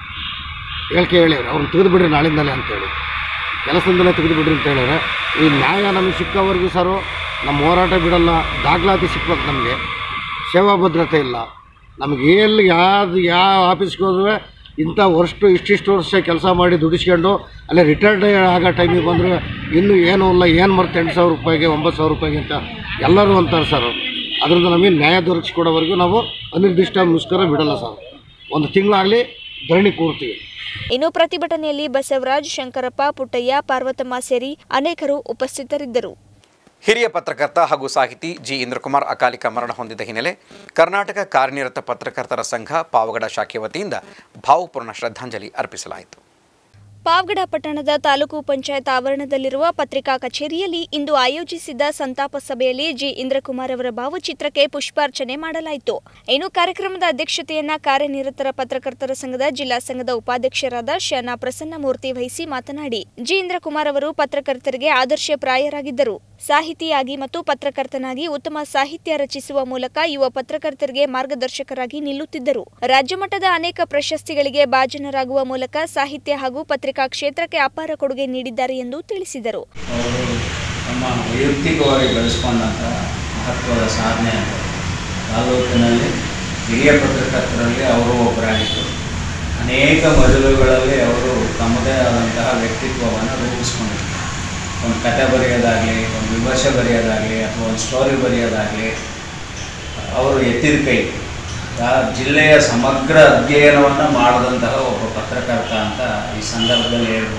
ಹೇಳಿಕೆ ಹೇಳಿವ್ರೆ ಅವ್ರನ್ನ ತೆಗೆದುಬಿಡ್ರಿ ನಾಳಿಂದಲೇ ಅಂತೇಳಿ ಕೆಲಸದಿಂದಲೇ ತೆಗೆದುಬಿಡ್ರಿ ಅಂತ ಹೇಳಿದ್ರೆ ಈ ನ್ಯಾಯ ನಮಗೆ ಸಿಕ್ಕವರೆಗೂ ಸರು ನಮ್ಮ ಹೋರಾಟ ಬಿಡಲ್ಲ ದಾಖಲಾತಿ ಸಿಕ್ಬೇಕು ನಮಗೆ ಸೇವಾ ಭದ್ರತೆ ಇಲ್ಲ ನಮಗೆ ಎಲ್ಲಿ ಯಾವ್ದು ಯಾವ ಆಫೀಸ್ಗೆ ಹೋದ್ರೂ ಇಂಥ ವರ್ಷ ಇಷ್ಟಿಷ್ಟು ವರ್ಷ ಕೆಲಸ ಮಾಡಿ ದುಡಿಸ್ಕೊಂಡು ಅಲ್ಲೇ ರಿಟೈರ್ಡ್ ಆಗೋ ಟೈಮಿಗೆ ಬಂದರೆ ಇನ್ನೂ ಏನೂ ಇಲ್ಲ ಏನು ಮರ್ತು ಎಂಟು ಸಾವಿರ ರೂಪಾಯಿಗೆ ಒಂಬತ್ತು ಸಾವಿರ ರೂಪಾಯಿಗೆ ಅಂತ ಎಲ್ಲರೂ ಅಂತಾರೆ ಸರ್ ಅದರಿಂದ ನಮಗೆ ನ್ಯಾಯ ದೊರಕಿಸ್ಕೊಡೋವರೆಗೂ ನಾವು ಅನಿರ್ದಿಷ್ಟ ಮುಷ್ಕರ ಬಿಡಲ್ಲ ಸರ್ ಒಂದು ತಿಂಗಳಾಗಲಿ ಧರಣಿ ಕೂರ್ತೀವಿ ಇನ್ನು ಪ್ರತಿಭಟನೆಯಲ್ಲಿ ಬಸವರಾಜ್ ಶಂಕರಪ್ಪ ಪುಟ್ಟಯ್ಯ ಪಾರ್ವತಮ್ಮ ಸೇರಿ ಅನೇಕರು ಉಪಸ್ಥಿತರಿದ್ದರು ಹಿರಿಯ ಪತ್ರಕರ್ತ ಹಾಗೂ ಸಾಹಿತಿ ಜಿ ಇಂದ್ರಕುಮಾರ್ ಅಕಾಲಿಕ ಮರಣ ಹೊಂದಿದ ಹಿನ್ನೆಲೆ ಕರ್ನಾಟಕ ಕಾರ್ಯನಿರತ ಪತ್ರಕರ್ತರ ಸಂಘ ಪಾವಗಡ ಶಾಖೆ ವತಿಯಿಂದ ಭಾವಪೂರ್ಣ ಶ್ರದ್ಧಾಂಜಲಿ ಅರ್ಪಿಸಲಾಯಿತು ಪಾವಗಡ ಪಟ್ಟಣದ ತಾಲೂಕು ಪಂಚಾಯತ್ ಆವರಣದಲ್ಲಿರುವ ಪತ್ರಿಕಾ ಕಚೇರಿಯಲ್ಲಿ ಇಂದು ಆಯೋಜಿಸಿದ್ದ ಸಂತಾಪ ಸಭೆಯಲ್ಲಿ ಜಿ ಇಂದ್ರಕುಮಾರ್ ಅವರ ಭಾವಚಿತ್ರಕ್ಕೆ ಪುಷ್ಪಾರ್ಚನೆ ಮಾಡಲಾಯಿತು ಇನ್ನು ಕಾರ್ಯಕ್ರಮದ ಅಧ್ಯಕ್ಷತೆಯನ್ನ ಕಾರ್ಯನಿರತರ ಪತ್ರಕರ್ತರ ಸಂಘದ ಜಿಲ್ಲಾ ಸಂಘದ ಉಪಾಧ್ಯಕ್ಷರಾದ ಶನ ಪ್ರಸನ್ನಮೂರ್ತಿ ವಹಿಸಿ ಮಾತನಾಡಿ ಜಿ ಇಂದ್ರಕುಮಾರ್ ಅವರು ಪತ್ರಕರ್ತರಿಗೆ ಆದರ್ಶಪ್ರಾಯರಾಗಿದ್ದರು ಸಾಹಿತಿಯಾಗಿ ಮತ್ತು ಪತ್ರಕರ್ತನಾಗಿ ಉತ್ತಮ ಸಾಹಿತ್ಯ ರಚಿಸುವ ಮೂಲಕ ಯುವ ಪತ್ರಕರ್ತರಿಗೆ ಮಾರ್ಗದರ್ಶಕರಾಗಿ ನಿಲ್ಲುತ್ತಿದ್ದರು ರಾಜ್ಯಮಟ್ಟದ ಅನೇಕ ಪ್ರಶಸ್ತಿಗಳಿಗೆ ಭಾಜನರಾಗುವ ಮೂಲಕ ಸಾಹಿತ್ಯ ಹಾಗೂ ಪತ್ರಿಕಾ ಕ್ಷೇತ್ರಕ್ಕೆ ಅಪಾರ ಕೊಡುಗೆ ನೀಡಿದ್ದಾರೆ ಎಂದು ತಿಳಿಸಿದರು ಅವರು ತಮ್ಮ ವೈಯಕ್ತಿಕವಾಗಿ ಬೆಳೆಸ್ಕೊಂಡಂಥ ಮಹತ್ವದ ಸಾಧನೆ ಅಂತ ತಾಲೂಕಿನಲ್ಲಿ ಹಿರಿಯ ಪತ್ರಕರ್ತರಲ್ಲಿ ಅವರು ಒಬ್ಬರಾಗಿದ್ದರು ಅನೇಕ ಮಜಲುಗಳಲ್ಲಿ ಅವರು ತಮ್ಮದೇ ಆದಂತಹ ವ್ಯಕ್ತಿತ್ವವನ್ನು ರೂಪಿಸ್ಕೊಂಡಿದ್ರು ಒಂದು ಕತೆ ಬರೆಯೋದಾಗಲಿ ಒಂದು ವಿಮರ್ಶೆ ಬರೆಯೋದಾಗಲಿ ಅಥವಾ ಒಂದು ಸ್ಟೋರಿ ಬರೆಯೋದಾಗಲಿ ಅವರು ಎತ್ತಿದ ಕೈ ಆ ಜಿಲ್ಲೆಯ ಸಮಗ್ರ ಅಧ್ಯಯನವನ್ನು ಮಾಡಿದಂತಹ ಒಬ್ಬ ಪತ್ರಕರ್ತ ಅಂತ ಈ ಸಂದರ್ಭದಲ್ಲಿ ಹೇಳ್ಬೋದು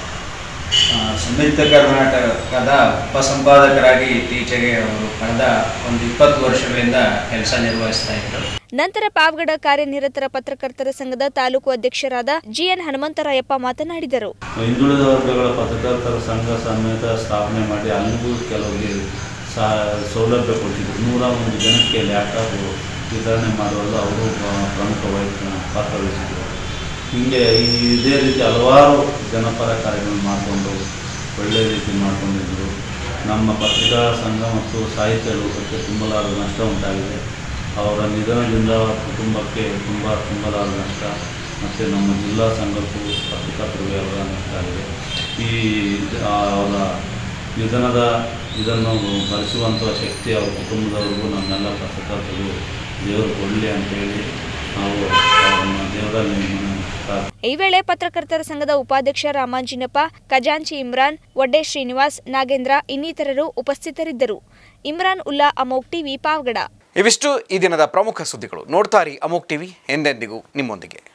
ಆ, ಸಂಯುಕ್ತ ಕರ್ನಾಟಕದ ಉಪಸಂಪಾದಕರಾಗಿ ಇತ್ತೀಚೆಗೆ ಅವರು ಕಳೆದ ಒಂದು ಇಪ್ಪತ್ತು ವರ್ಷಗಳಿಂದ ಕೆಲಸ ನಿರ್ವಹಿಸ್ತಾ ಇದ್ದರು ನಂತರ ಪಾವಗಡ ಕಾರ್ಯನಿರತರ ಪತ್ರಕರ್ತರ ಸಂಘದ ತಾಲೂಕು ಅಧ್ಯಕ್ಷರಾದ ಜಿಎನ್ ಹನುಮಂತರಾಯಪ್ಪ ಮಾತನಾಡಿದರು ಹಿಂದುಳಿದ ವರ್ಗಗಳ ಪತ್ರಕರ್ತರ ಸಂಘ ಸಮೇತ ಸ್ಥಾಪನೆ ಮಾಡಿ ಅಲ್ಲಿಗೂ ಕೆಲವರಿಗೆ ಸಾ ಸೌಲಭ್ಯ ಕೊಟ್ಟಿದ್ದರು ನೂರ ಒಂದು ಜನಕ್ಕೆ ಲ್ಯಾಪ್ಟಾಪ್ ವಿತರಣೆ ಮಾಡುವಲ್ಲಿ ಅವರು ಪ್ರ- ಪ್ರಮುಖ ವಹಿಸಿ ಪಾತ್ರ ವಹಿಸಿದರು ಹೀಗೆ ಈ ಇದೇ ರೀತಿ ಹಲವಾರು ಜನಪರ ಕಾರ್ಯಗಳನ್ನು ಮಾಡಿಕೊಂಡು ಒಳ್ಳೆಯ ರೀತಿ ಮಾಡಿಕೊಂಡಿದ್ದರು ನಮ್ಮ ಪತ್ರಿಕಾ ಸಂಘ ಮತ್ತು ಸಾಹಿತ್ಯ ಲೋಕಕ್ಕೆ ತುಂಬಲಾರದ ನಷ್ಟ ಉಂಟಾಗಿದೆ ಅವರ ನಿಧನದಿಂದ ಕುಟುಂಬಕ್ಕೆ ತುಂಬ ತುಂಬಲಾರದ ನಷ್ಟ ಮತ್ತು ನಮ್ಮ ಜಿಲ್ಲಾ ಸಂಘಕ್ಕೂ ಪತ್ರಕರ್ತರಿಗೆ ಅವರ ನಷ್ಟ ಆಗಿದೆ ಈ ಆ, ಅವರ ನಿಧನದ ಇದನ್ನು ಭರಿಸುವಂಥ ಶಕ್ತಿ ಅವರ ಕುಟುಂಬದವರಿಗೂ ನಮ್ಮೆಲ್ಲ ಪತ್ರಕರ್ತರು ದೇವರು ಕೊಡಲಿ ಅಂತೇಳಿ ನಾವು ಅವರನ್ನು ದೇವರಲ್ಲಿ ಮನ- ಪ್ರಾರ್ಥನೆ ಈ ವೇಳೆ ಪತ್ರಕರ್ತರ ಸಂಘದ ಉಪಾಧ್ಯಕ್ಷ ರಾಮಾಂಜಿನಪ್ಪ ಖಜಾಂಚಿ ಇಮ್ರಾನ್ ವಡ್ಡೆ ಶ್ರೀನಿವಾಸ್ ನಾಗೇಂದ್ರ ಇನ್ನಿತರರು ಉಪಸ್ಥಿತರಿದ್ದರು ಇಮ್ರಾನ್ ಉಲ್ಲಾ ಅಮೋಕ್ ಟಿವಿ ಪಾವಗಡ ಇವಿಷ್ಟು ಈ ದಿನದ ಪ್ರಮುಖ ಸುದ್ದಿಗಳು ನೋಡ್ತಾರಿ ಅಮೋಕ್ ಟಿವಿ ಎಂದೆಂದಿಗೂ ನಿಮ್ಮೊಂದಿಗೆ